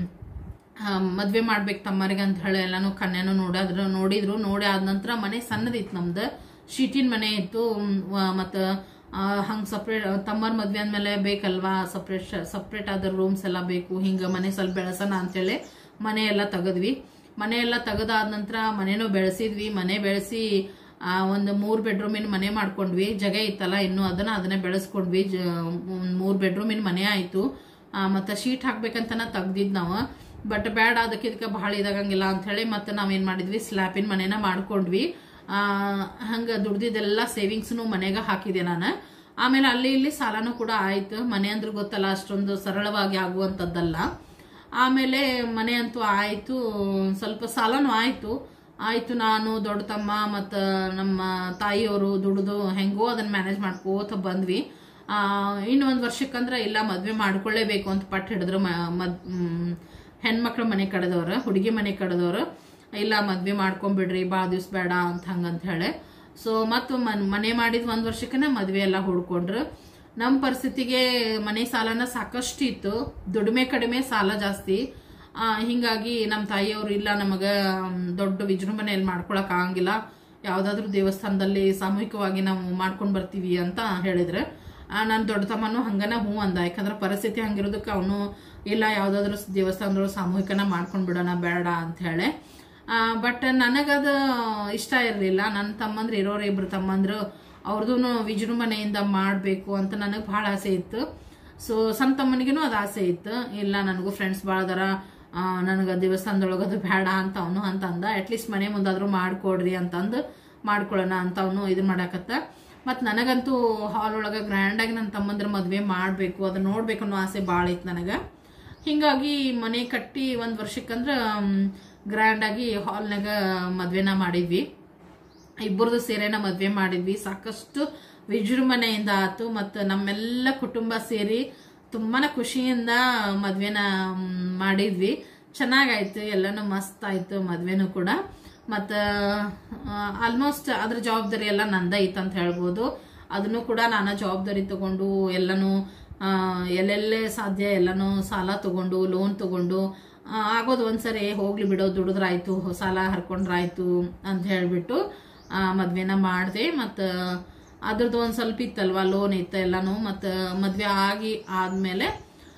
ಆ, ಮದ್ವೆ ಮಾಡ್ಬೇಕು ತಮ್ಮರಿಗೆ ಅಂತ ಹೇಳಿ ಎಲ್ಲಾನು ಕನ್ಯಾನು ನೋಡಿದ್ರು ನೋಡಿದ್ರು ನೋಡಿ ಆದ ನಂತರ ಮನೆ ಸಣ್ಣದಿತ್ತು ನಮ್ದು ಶೀಟಿನ ಮನೆ ಇತ್ತು ಮ್, ವ- ಮತ್ತ ಆ, ಹಂಗ್ ಸಪ್ರೇಟ್ ತಮ್ಮರ ಮದ್ವೆ ಅಂದ್ಮೇಲೆ ಬೇಕಲ್ವಾ ಸಪ್ರೇಟ್ ಸಪ್ರೇಟ್ ಆದ ರೂಮ್ಸ್ ಎಲ್ಲ ಬೇಕು ಹಿಂಗ ಮನೆ ಸ್ವಲ್ಪ ಬೆಳೆಸೋಣ ಅಂತೇಳಿ ಮನೆ ಎಲ್ಲ ತೆಗದ್ವಿ ಮನೆ ಎಲ್ಲ ತೆಗದಾದ ನಂತರ ಮನೇನೂ ಬೆಳೆಸಿದ್ವಿ ಮನೆ ಬೆಳೆಸಿ ಆ, ಒಂದು ಮೂರ್ ಬೆಡ್ರೂಮಿನ ಮನೆ ಮಾಡ್ಕೊಂಡ್ವಿ ಜಗ ಇತ್ತಲ್ಲ ಇನ್ನು ಅದನ್ನ ಅದನ್ನೇ ಬೆಳೆಸ್ಕೊಂಡ್ವಿ ಜ ಒಂದ್ ಮೂರ್ ಬೆಡ್ರೂಮಿನ ಮನೆ ಆಯ್ತು ಆ, ಮತ್ತೆ ಶೀಟ್ ಹಾಕ್ಬೇಕಂತನ ತೆಗ್ದಿದ್ ನಾವು ಬಟ್ ಬ್ಯಾಡ ಅದಕ್ಕೆ ಇದಕ್ಕೆ ಬಹಳ ಇದಾಗಂಗಿಲ್ಲ ಅಂತ ಹೇಳಿ ಮತ್ತೆ ನಾವೇನ್ ಮಾಡಿದ್ವಿ ಸ್ಲ್ಯಾಪಿನ ಮನೆನ ಮಾಡ್ಕೊಂಡ್ವಿ ಆ ಹಂಗ ದುಡ್ದಿದ್ದೆಲ್ಲ ಸೇವಿಂಗ್ಸ್ನು ಮನೆಗೆ ಹಾಕಿದೆ ನಾನು ಆಮೇಲೆ ಅಲ್ಲಿ ಇಲ್ಲಿ ಸಾಲನೂ ಕೂಡ ಆಯ್ತು ಮನೆ ಅಂದ್ರೆ ಗೊತ್ತಲ್ಲ ಅಷ್ಟೊಂದು ಸರಳವಾಗಿ ಆಗುವಂಥದ್ದಲ್ಲ ಆಮೇಲೆ ಮನೆ ಅಂತೂ ಆಯ್ತು ಸ್ವಲ್ಪ ಸಾಲನೂ ಆಯ್ತು ಆಯ್ತು ನಾನು ದೊಡ್ಡ ತಮ್ಮ ಮತ್ತು ನಮ್ಮ ತಾಯಿಯವರು ದುಡಿದು ಹೆಂಗೋ ಅದನ್ನ ಮ್ಯಾನೇಜ್ ಮಾಡ್ಕೋತ ಬಂದ್ವಿ ಆ, ಇನ್ನು ಒಂದು ವರ್ಷಕ್ಕಂದ್ರೆ ಇಲ್ಲ ಮದ್ವೆ ಮಾಡ್ಕೊಳ್ಳೇಬೇಕು ಅಂತ ಪಟ್ಟು ಹಿಡಿದ್ರು ಮ- ಮದ್ ಮ್, ಹೆಣ್ಮಕ್ಳ ಮನೆ ಕಡೆದವ್ರು ಹುಡುಗಿ ಮನೆ ಕಡೆದವ್ರು ಇಲ್ಲ ಮದ್ವೆ ಮಾಡ್ಕೊಂಬಿಡ್ರಿ ಭಾಳ ದಿವ್ಸ ಬೇಡ ಅಂತ ಹಂಗಂತ ಹೇಳಿ ಸೊ ಮತ್ತು ಮನೆ ಮಾಡಿದ ಒಂದು ವರ್ಷಕ್ಕನ ಮದ್ವೆ ಎಲ್ಲ ಹುಡ್ಕೊಂಡ್ರು ನಮ್ಮ ಪರಿಸ್ಥಿತಿಗೆ ಮನೆ ಸಾಲನ ಸಾಕಷ್ಟು ಇತ್ತು ದುಡಿಮೆ ಕಡಿಮೆ ಸಾಲ ಜಾಸ್ತಿ ಆ, ಹಿಂಗಾಗಿ ನಮ್ಮ ತಾಯಿಯವರು ಇಲ್ಲ ನಮಗ ಮ್, ದೊಡ್ಡ ವಿಜೃಂಭಣೆಯಲ್ಲಿ ಮಾಡ್ಕೊಳಕ್ ಆಗಂಗಿಲ್ಲ ಯಾವ್ದಾದ್ರು ದೇವಸ್ಥಾನದಲ್ಲಿ ಸಾಮೂಹಿಕವಾಗಿ ನಾವು ಮಾಡ್ಕೊಂಡ್ ಬರ್ತೀವಿ ಅಂತ ಹೇಳಿದ್ರೆ ನನ್ನ ದೊಡ್ಡ ತಮ್ಮನು ಹಂಗನ ಹ್ಞೂ ಅಂದ ಯಾಕಂದ್ರೆ ಪರಿಸ್ಥಿತಿ ಹಂಗಿರೋದಕ್ಕೆ ಅವನು ಇಲ್ಲ ಯಾವ್ದಾದ್ರು ದೇವಸ್ಥಾನದೊಳಗೆ ಸಾಮೂಹಿಕನ ಮಾಡ್ಕೊಂಡ್ ಬಿಡೋಣ ಬೇಡ ಅಂತ ಹೇಳಿ ಬಟ್ ನನಗದು ಇಷ್ಟ ಇರಲಿಲ್ಲ ನನ್ನ ತಮ್ಮಂದ್ರು ಇರೋರು ಇಬ್ರು ತಮ್ಮಂದ್ರು ಅವ್ರದ್ದು ವಿಜೃಂಭಣೆಯಿಂದ ಮಾಡಬೇಕು ಅಂತ ನನಗೆ ಭಾಳ ಆಸೆ ಇತ್ತು ಸೊ ಸಣ್ಣ ತಮ್ಮನಿಗೂ ಅದು ಆಸೆ ಇತ್ತು ಇಲ್ಲ ನನಗೂ ಫ್ರೆಂಡ್ಸ್ ಭಾಳ ಅದಾರ ನನಗೆ ದೇವಸ್ಥಾನದೊಳಗೆ ಅದು ಬೇಡ ಅಂತ ಅವನು ಅಂತ ಅಂದ ಅಟ್ಲೀಸ್ಟ್ ಮನೆ ಮುಂದಾದ್ರೂ ಮಾಡ್ಕೊಡ್ರಿ ಅಂತಂದು ಮಾಡ್ಕೊಳ್ಳೋಣ ಅಂತ ಅವನು ಇದನ್ನ ಮಾಡಾಕತ್ತ ಮತ್ತು ನನಗಂತೂ ಹಾಲ್ ಒಳಗೆ ಗ್ರ್ಯಾಂಡಾಗಿ ನನ್ನ ತಮ್ಮಂದ್ರ ಮದುವೆ ಮಾಡಬೇಕು ಅದನ್ನ ನೋಡ್ಬೇಕು ಅನ್ನೋ ಆಸೆ ಭಾಳ ಇತ್ತು ನನಗೆ ಹಿಂಗಾಗಿ ಮನೆ ಕಟ್ಟಿ ಒಂದು ವರ್ಷಕ್ಕಂದ್ರೆ ಗ್ರ್ಯಾಂಡಾಗಿ ಹಾಲ್ನಾಗ ಮದ್ವೆನ ಮಾಡಿದ್ವಿ ಇಬ್ಬರದು ಸೇರೇನ ಮದ್ವೆ ಮಾಡಿದ್ವಿ ಸಾಕಷ್ಟು ವಿಜೃಂಭಣೆಯಿಂದ ಆತು ಮತ್ತು ನಮ್ಮೆಲ್ಲ ಕುಟುಂಬ ಸೇರಿ ತುಂಬಾನೇ ಖುಷಿಯಿಂದ ಮದ್ವೆನ ಮ್, ಮಾಡಿದ್ವಿ ಚೆನ್ನಾಗಾಯ್ತು ಎಲ್ಲನೂ ಮಸ್ತ್ ಆಯ್ತು ಮದ್ವೆನೂ ಕೂಡ ಮತ್ತು ಆಲ್ಮೋಸ್ಟ್ ಅದ್ರ ಜವಾಬ್ದಾರಿ ಎಲ್ಲ ನಂದ ಇತ್ತು ಅಂತ ಹೇಳ್ಬೋದು ಅದನ್ನು ಕೂಡ ನಾನು ಜವಾಬ್ದಾರಿ ತಗೊಂಡು ಎಲ್ಲನೂ ಆ, ಎಲ್ಲೆಲ್ಲೇ ಸಾಧ್ಯ ಎಲ್ಲನೂ ಸಾಲ ತಗೊಂಡು ಲೋನ್ ತಗೊಂಡು ಆ, ಆಗೋದು ಒಂದ್ಸರಿ ಹೋಗ್ಲಿ ಬಿಡೋ ದುಡಿದ್ರಾಯ್ತು ಸಾಲ ಹರ್ಕೊಂಡ್ರಾಯ್ತು ಅಂತ ಹೇಳ್ಬಿಟ್ಟು ಆ, ಮದ್ವೆನ ಮಾಡಿದೆ ಮತ್ತು ಅದ್ರದ್ದು ಒಂದು ಸ್ವಲ್ಪ ಇತ್ತಲ್ವಾ ಲೋನ್ ಇತ್ತು ಎಲ್ಲನೂ ಮತ್ತು ಮದ್ವೆ ಆಗಿ ಆದ್ಮೇಲೆ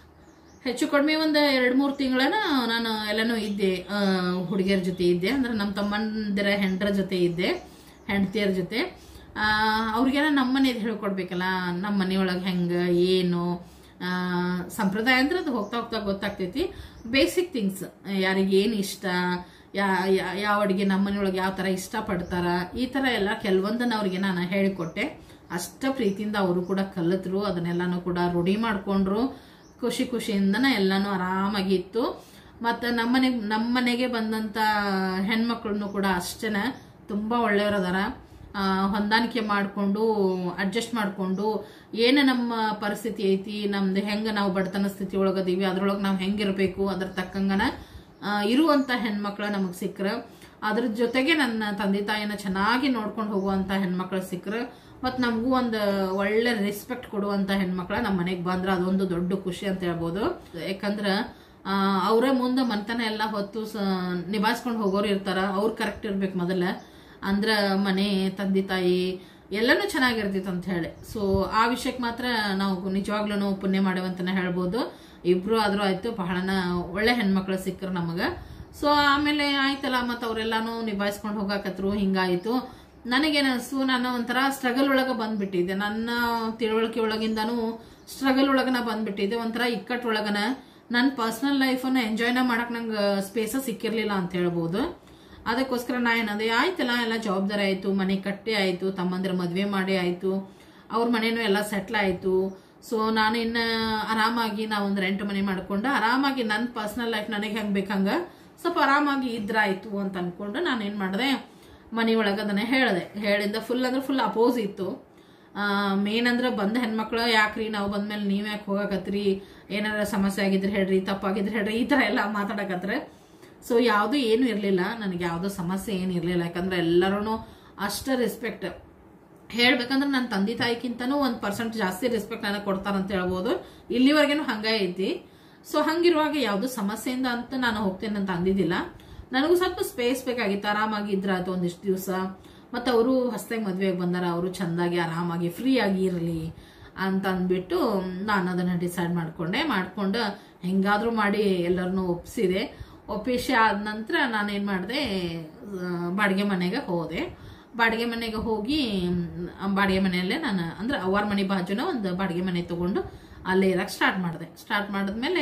ಹೆಚ್ಚು ಕಡಿಮೆ ಒಂದು ಎರಡು ಮೂರು ತಿಂಗಳನ ನಾನು ಎಲ್ಲನೂ ಇದ್ದೆ ಹುಡುಗಿಯರ ಜೊತೆ ಇದ್ದೆ ಅಂದ್ರೆ ನಮ್ಮ ತಮ್ಮಂದಿರ ಹೆಂಡ್ರ ಜೊತೆ ಇದ್ದೆ ಹೆಂಡತಿಯರ ಜೊತೆ ಆ, ಅವ್ರಿಗೆಲ್ಲ ನಮ್ಮ ಮನೇದು ಹೇಳ್ಕೊಡ್ಬೇಕಲ್ಲ ನಮ್ಮ ಮನೆಯೊಳಗೆ ಹೆಂಗೆ ಏನು ಆ, ಸಂಪ್ರದಾಯ ಅಂದ್ರೆ ಅದು ಹೋಗ್ತಾ ಹೋಗ್ತಾ ಗೊತ್ತಾಗ್ತೈತಿ ಬೇಸಿಕ್ ಥಿಂಗ್ಸ್ ಯಾರಿಗೆ ಏನು ಇಷ್ಟ ಯಾ ಯಾ- ಯಾವ ಅಡುಗೆ ನಮ್ಮ ಮನೆಯೊಳಗೆ ಯಾವ ಥರ ಇಷ್ಟಪಡ್ತಾರ ಈ ಥರ ಎಲ್ಲ ಕೆಲವೊಂದನ್ನು ಅವ್ರಿಗೆ ನಾನು ಹೇಳಿಕೊಟ್ಟೆ ಅಷ್ಟ ಪ್ರೀತಿಯಿಂದ ಅವರು ಕೂಡ ಕಲಿತರು ಅದನ್ನೆಲ್ಲಾನು ಕೂಡ ರೂಢಿ ಮಾಡಿಕೊಂಡ್ರು ಖುಷಿ ಖುಷಿಯಿಂದನ ಎಲ್ಲಾನು ಆರಾಮಾಗಿ ಇತ್ತು ಮತ್ತು ನಮ್ಮನೆ ನಮ್ಮನೆಗೆ ಬಂದಂಥ ಹೆಣ್ಮಕ್ಳನ್ನು ಕೂಡ ಅಷ್ಟೇನ ತುಂಬ ಒಳ್ಳೆಯವ್ರದಾರ ಆ, ಹೊಂದಾಣಿಕೆ ಮಾಡಿಕೊಂಡು ಅಡ್ಜಸ್ಟ್ ಮಾಡಿಕೊಂಡು ಏನು ನಮ್ಮ ಪರಿಸ್ಥಿತಿ ಐತಿ ನಮ್ದು ಹೆಂಗೆ ನಾವು ಬಡತನ ಸ್ಥಿತಿ ಒಳಗದೀವಿ ಅದ್ರೊಳಗೆ ನಾವು ಹೆಂಗಿರಬೇಕು ಅದ್ರ ತಕ್ಕಂಗನ ಆ, ಇರುವಂಥ ಹೆಣ್ಮಕ್ಳ ನಮಗೆ ಸಿಕ್ಕ್ರ ಅದ್ರ ಜೊತೆಗೆ ನನ್ನ ತಂದೆ ತಾಯಿನ ಚೆನ್ನಾಗಿ ನೋಡ್ಕೊಂಡು ಹೋಗುವಂಥ ಹೆಣ್ಮಕ್ಳು ಸಿಕ್ಕ್ರ ಮತ್ತು ನಮಗೂ ಒಂದು ಒಳ್ಳೆ ರೆಸ್ಪೆಕ್ಟ್ ಕೊಡುವಂಥ ಹೆಣ್ಮಕ್ಳ ನಮ್ಮ ಮನೆಗೆ ಬಂದ್ರೆ ಅದೊಂದು ದೊಡ್ಡ ಖುಷಿ ಅಂತ ಹೇಳ್ಬೋದು ಯಾಕಂದ್ರೆ ಅವರೇ ಮುಂದೆ ಮನ್ತನ ಎಲ್ಲ ಹೊತ್ತು ಸ ನಿಭಾಯಿಸ್ಕೊಂಡು ಹೋಗೋರು ಇರ್ತಾರ ಅವ್ರು ಕರೆಕ್ಟ್ ಇರ್ಬೇಕು ಮೊದಲ ಅಂದ್ರೆ ಮನೆ ತಂದೆ ತಾಯಿ ಎಲ್ಲನೂ ಚೆನ್ನಾಗಿರ್ತೈತೆ ಅಂತ ಹೇಳಿ ಸೊ ಆ ವಿಷಯಕ್ಕೆ ಮಾತ್ರ ನಾವು ನಿಜವಾಗ್ಲೂ ಪುಣ್ಯ ಮಾಡೇವಂತನೇ ಹೇಳ್ಬೋದು ಇಬ್ರು ಆದ್ರೂ ಆಯ್ತು ಬಹಳನ ಒಳ್ಳೆ ಹೆಣ್ಮಕ್ಳು ಸಿಕ್ಕರು ನಮಗೆ ಸೊ ಆಮೇಲೆ ಆಯ್ತಲ್ಲ ಮತ್ತು ಅವರೆಲ್ಲಾನು ನಿಭಾಯಿಸ್ಕೊಂಡು ಹೋಗಾಕತ್ರು ಹಿಂಗಾಯಿತು ನನಗೇನಿಸ್ತು ನಾನು ಒಂಥರ ಸ್ಟ್ರಗಲ್ ಒಳಗೆ ಬಂದ್ಬಿಟ್ಟಿದ್ದೆ ನನ್ನ ತಿಳುವಳಿಕೆ ಒಳಗಿಂದನೂ ಸ್ಟ್ರಗಲ್ ಒಳಗನ ಬಂದ್ಬಿಟ್ಟಿದ್ದೆ ಒಂಥರ ಇಕ್ಕಟ್ಟೊಳಗನ ನನ್ನ ಪರ್ಸನಲ್ ಲೈಫನ್ನು ಎಂಜಾಯ್ನ ಮಾಡಕ್ ನಂಗೆ ಸ್ಪೇಸ ಸಿಕ್ಕಿರ್ಲಿಲ್ಲ ಅಂತ ಹೇಳ್ಬೋದು ಅದಕ್ಕೋಸ್ಕರ ನಾ ಏನಂದೆ ಆಯ್ತಲ್ಲ ಎಲ್ಲ ಜವಾಬ್ದಾರಿ ಆಯ್ತು ಮನೆ ಕಟ್ಟಿ ಆಯ್ತು ತಮ್ಮಂದ್ರ ಮದ್ವೆ ಮಾಡಿ ಆಯ್ತು ಅವ್ರ ಮನೇನು ಎಲ್ಲ ಸೆಟ್ಲ್ ಆಯ್ತು ಸೊ ನಾನು ಇನ್ನು ಆರಾಮಾಗಿ ನಾ ಒಂದು ರೆಂಟ್ ಮನೆ ಮಾಡ್ಕೊಂಡು ಆರಾಮಾಗಿ ನನ್ನ ಪರ್ಸನಲ್ ಲೈಫ್ ನನಗೆ ಹೆಂಗೆ ಬೇಕಂಗ ಸ್ವಲ್ಪ ಆರಾಮಾಗಿ ಇದ್ರಾಯ್ತು ಅಂತ ಅನ್ಕೊಂಡು ನಾನು ಏನು ಮಾಡಿದೆ ಮನೆ ಒಳಗೆ ಅದನ್ನ ಹೇಳಿದೆ ಹೇಳಿಂದ ಫುಲ್ ಅಂದ್ರೆ ಫುಲ್ ಅಪೋಸ್ ಇತ್ತು ಮೇನ್ ಅಂದ್ರೆ ಬಂದ ಹೆಣ್ಮಕ್ಳು ಯಾಕ್ರಿ ನಾವು ಬಂದ್ಮೇಲೆ ನೀವ್ ಯಾಕೆ ಹೋಗಕತ್ರಿ ಏನಾರ ಸಮಸ್ಯೆ ಆಗಿದ್ರೆ ಹೇಳ್ರಿ ತಪ್ಪಾಗಿದ್ರೆ ಹೇಳ್ರಿ ಈ ತರ ಎಲ್ಲ ಮಾತಾಡಕತ್ರೆ ಸೊ ಯಾವುದು ಏನು ಇರಲಿಲ್ಲ ನನಗೆ ಯಾವುದೋ ಸಮಸ್ಯೆ ಏನು ಇರಲಿಲ್ಲ ಯಾಕಂದ್ರೆ ಎಲ್ಲರೂ ಅಷ್ಟ ರೆಸ್ಪೆಕ್ಟ್ ಹೇಳ್ಬೇಕಂದ್ರೆ ನನ್ನ ತಂದೆ ತಾಯಿಗಿಂತನೂ ಒಂದು ಪರ್ಸೆಂಟ್ ಜಾಸ್ತಿ ರೆಸ್ಪೆಕ್ಟ್ ನನಗೆ ಕೊಡ್ತಾರಂತ ಹೇಳ್ಬೋದು ಇಲ್ಲಿವರೆಗೇನು ಹಂಗೆ ಐತಿ ಸೊ ಹಂಗಿರುವಾಗ ಯಾವುದು ಸಮಸ್ಯೆಯಿಂದ ಅಂತ ನಾನು ಹೋಗ್ತೇನೆ ಅಂತ ಅಂದಿದ್ದಿಲ್ಲ ನನಗೂ ಸ್ವಲ್ಪ ಸ್ಪೇಸ್ ಬೇಕಾಗಿತ್ತು ಆರಾಮಾಗಿ ಇದ್ರ ಆಯ್ತು ಒಂದಿಷ್ಟು ದಿವಸ ಮತ್ತು ಅವರು ಹೊಸದಾಗಿ ಮದುವೆಗೆ ಬಂದಾರ ಅವರು ಚೆಂದಾಗಿ ಆರಾಮಾಗಿ ಫ್ರೀ ಆಗಿ ಇರಲಿ ಅಂತ ಅಂದ್ಬಿಟ್ಟು ನಾನು ಅದನ್ನು ಡಿಸೈಡ್ ಮಾಡಿಕೊಂಡೆ ಮಾಡ್ಕೊಂಡು ಹೆಂಗಾದ್ರೂ ಮಾಡಿ ಎಲ್ಲರನ್ನೂ ಒಪ್ಸಿದೆ ಒಪ್ಪಿಸಿ ಆದ ನಂತರ ನಾನೇನು ಮಾಡಿದೆ ಬಾಡಿಗೆ ಮನೆಗೆ ಹೋದೆ ಬಾಡಿಗೆ ಮನೆಗೆ ಹೋಗಿ ಮ್, ಬಾಡಿಗೆ ಮನೆಯಲ್ಲೇ ನಾನು ಅಂದ್ರೆ ಅವ್ರ ಮನೆ ಬಾಜುನ ಒಂದು ಬಾಡಿಗೆ ಮನೆ ತಗೊಂಡು ಅಲ್ಲೇ ಇರಕ್ಕೆ ಸ್ಟಾರ್ಟ್ ಮಾಡಿದೆ ಸ್ಟಾರ್ಟ್ ಮಾಡಿದ್ಮೇಲೆ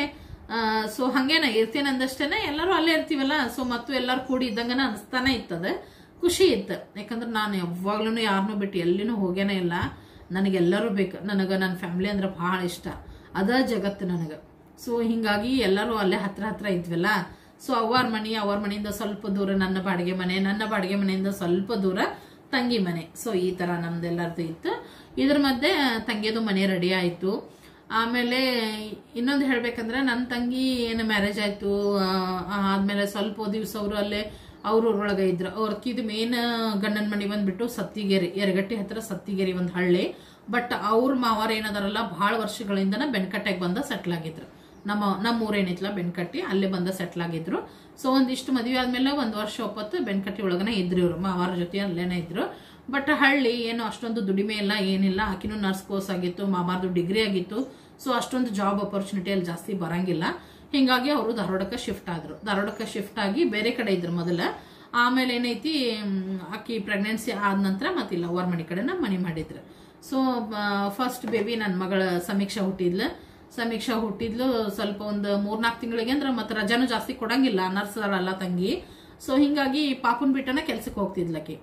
ಸೊ ಹಂಗೆ ನಾ ಇರ್ತೀನಿ ಅಂದಷ್ಟೇನೆ ಎಲ್ಲರೂ ಅಲ್ಲೇ ಇರ್ತೀವಲ್ಲ ಸೊ ಮತ್ತು ಎಲ್ಲರೂ ಕೂಡಿ ಇದ್ದಂಗನ ಅನಿಸ್ತಾನೆ ಇತ್ತದ ಖುಷಿ ಇತ್ತು ಯಾಕಂದ್ರೆ ನಾನು ಯಾವಾಗ್ಲೂ ಯಾರನ್ನೂ ಬಿಟ್ಟು ಎಲ್ಲಿನೂ ಹೋಗೇನೇ ಇಲ್ಲ ನನಗೆಲ್ಲರೂ ಬೇಕು ನನಗೆ ನನ್ನ ಫ್ಯಾಮಿಲಿ ಅಂದ್ರೆ ಭಾಳ ಇಷ್ಟ ಅದ ಜಗತ್ತು ನನಗೆ ಸೊ ಹಿಂಗಾಗಿ ಎಲ್ಲರೂ ಅಲ್ಲೇ ಹತ್ರ ಹತ್ರ ಇದ್ವಲ್ಲ ಸೊ ಅವ್ರ ಮನೆ ಅವ್ರ ಮನೆಯಿಂದ ಸ್ವಲ್ಪ ದೂರ ನನ್ನ ಬಾಡಿಗೆ ಮನೆ ನನ್ನ ಬಾಡಿಗೆ ಮನೆಯಿಂದ ಸ್ವಲ್ಪ ದೂರ ತಂಗಿ ಮನೆ ಸೊ ಈ ತರ ನಮ್ದೆಲ್ಲರದು ಇತ್ತು ಇದ್ರ ಮಧ್ಯೆ ತಂಗಿಯದು ಮನೆ ರೆಡಿ ಆಯ್ತು ಆಮೇಲೆ ಇನ್ನೊಂದು ಹೇಳ್ಬೇಕಂದ್ರೆ ನನ್ನ ತಂಗಿ ಏನು ಮ್ಯಾರೇಜ್ ಆಯ್ತು ಆ, ಆದ್ಮೇಲೆ ಸ್ವಲ್ಪ ದಿವಸ ಅವರು ಅಲ್ಲೇ ಅವ್ರ ಊರೊಳಗೆ ಇದ್ರು ಅವ್ರಕ್ಕಿದು ಮೇನ್ ಗಂಡನ ಮನೆ ಬಂದ್ಬಿಟ್ಟು ಸತ್ತಿಗೆರಿ ಯರಗಟ್ಟಿ ಹತ್ರ ಸತ್ತಿಗೆರಿ ಒಂದು ಹಳ್ಳಿ ಬಟ್ ಅವ್ರ ಮಾವಾರ ಏನದಾರಲ್ಲ ಭಾಳ ವರ್ಷಗಳಿಂದನ ಬೆನ್ಕಟ್ಟೆಗೆ ಬಂದ ಸೆಟ್ಲ್ ಆಗಿದ್ರು ನಮ್ಮ ನಮ್ಮ ಊರೇನಿತ್ಲ ಬೆನ್ಕಟ್ಟಿ ಅಲ್ಲೇ ಬಂದ ಸೆಟ್ಲ್ ಆಗಿದ್ರು ಸೊ ಒಂದಿಷ್ಟು ಮದುವೆ ಆದ್ಮೇಲೆ ಒಂದು ವರ್ಷ ಒಪ್ಪತ್ತು ಬೆನ್ಕಟ್ಟಿ ಒಳಗನೆ ಇದ್ರು ಇವರು ಮಾವಾರ ಜೊತೆ ಅಲ್ಲೇನೆ ಇದ್ರು ಬಟ್ ಹಳ್ಳಿ ಏನು ಅಷ್ಟೊಂದು ದುಡಿಮೆ ಇಲ್ಲ ಏನಿಲ್ಲ ಆಕಿನೂ ನರ್ಸ್ ಕೋರ್ಸ್ ಆಗಿತ್ತು ಮಾಮಾರ್ದು ಡಿಗ್ರಿ ಆಗಿತ್ತು ಸೊ ಅಷ್ಟೊಂದು ಜಾಬ್ ಅಪರ್ಚುನಿಟಿ ಅಲ್ಲಿ ಜಾಸ್ತಿ ಬರಂಗಿಲ್ಲ ಹಿಂಗಾಗಿ ಅವರು ಧಾರವಾಡಕ್ಕೆ ಶಿಫ್ಟ್ ಆದ್ರು ಧಾರವಾಡಕ್ಕೆ ಶಿಫ್ಟ್ ಆಗಿ ಬೇರೆ ಕಡೆ ಇದ್ರು ಮೊದಲ ಆಮೇಲೆ ಏನೈತಿ ಮ್, ಆಕಿ ಪ್ರೆಗ್ನೆನ್ಸಿ ಆದ ನಂತರ ಮತ್ತಿಲ್ಲ ಅವ್ರ ಮನೆ ಕಡೆನ ಮನೆ ಮಾಡಿದ್ರು ಸೊ ಫಸ್ಟ್ ಬೇಬಿ ನನ್ನ ಮಗಳ ಸಮೀಕ್ಷಾ ಹುಟ್ಟಿದ್ಲು ಸಮೀಕ್ಷಾ ಹುಟ್ಟಿದ್ಲು ಸ್ವಲ್ಪ ಒಂದು ಮೂರ್ನಾಲ್ಕು ತಿಂಗಳಿಗೆ ಅಂದ್ರೆ ಮತ್ತೆ ರಜಾನು ಜಾಸ್ತಿ ಕೊಡಂಗಿಲ್ಲ ನರ್ಸ್ ಅಲ್ಲ ತಂಗಿ ಸೊ ಹಿಂಗಾಗಿ ಪಾಪನ್ ಬಿಟ್ಟನ ಕೆಲ್ಸಕ್ಕೆ ಹೋಗ್ತಿದ್ಲಕಿ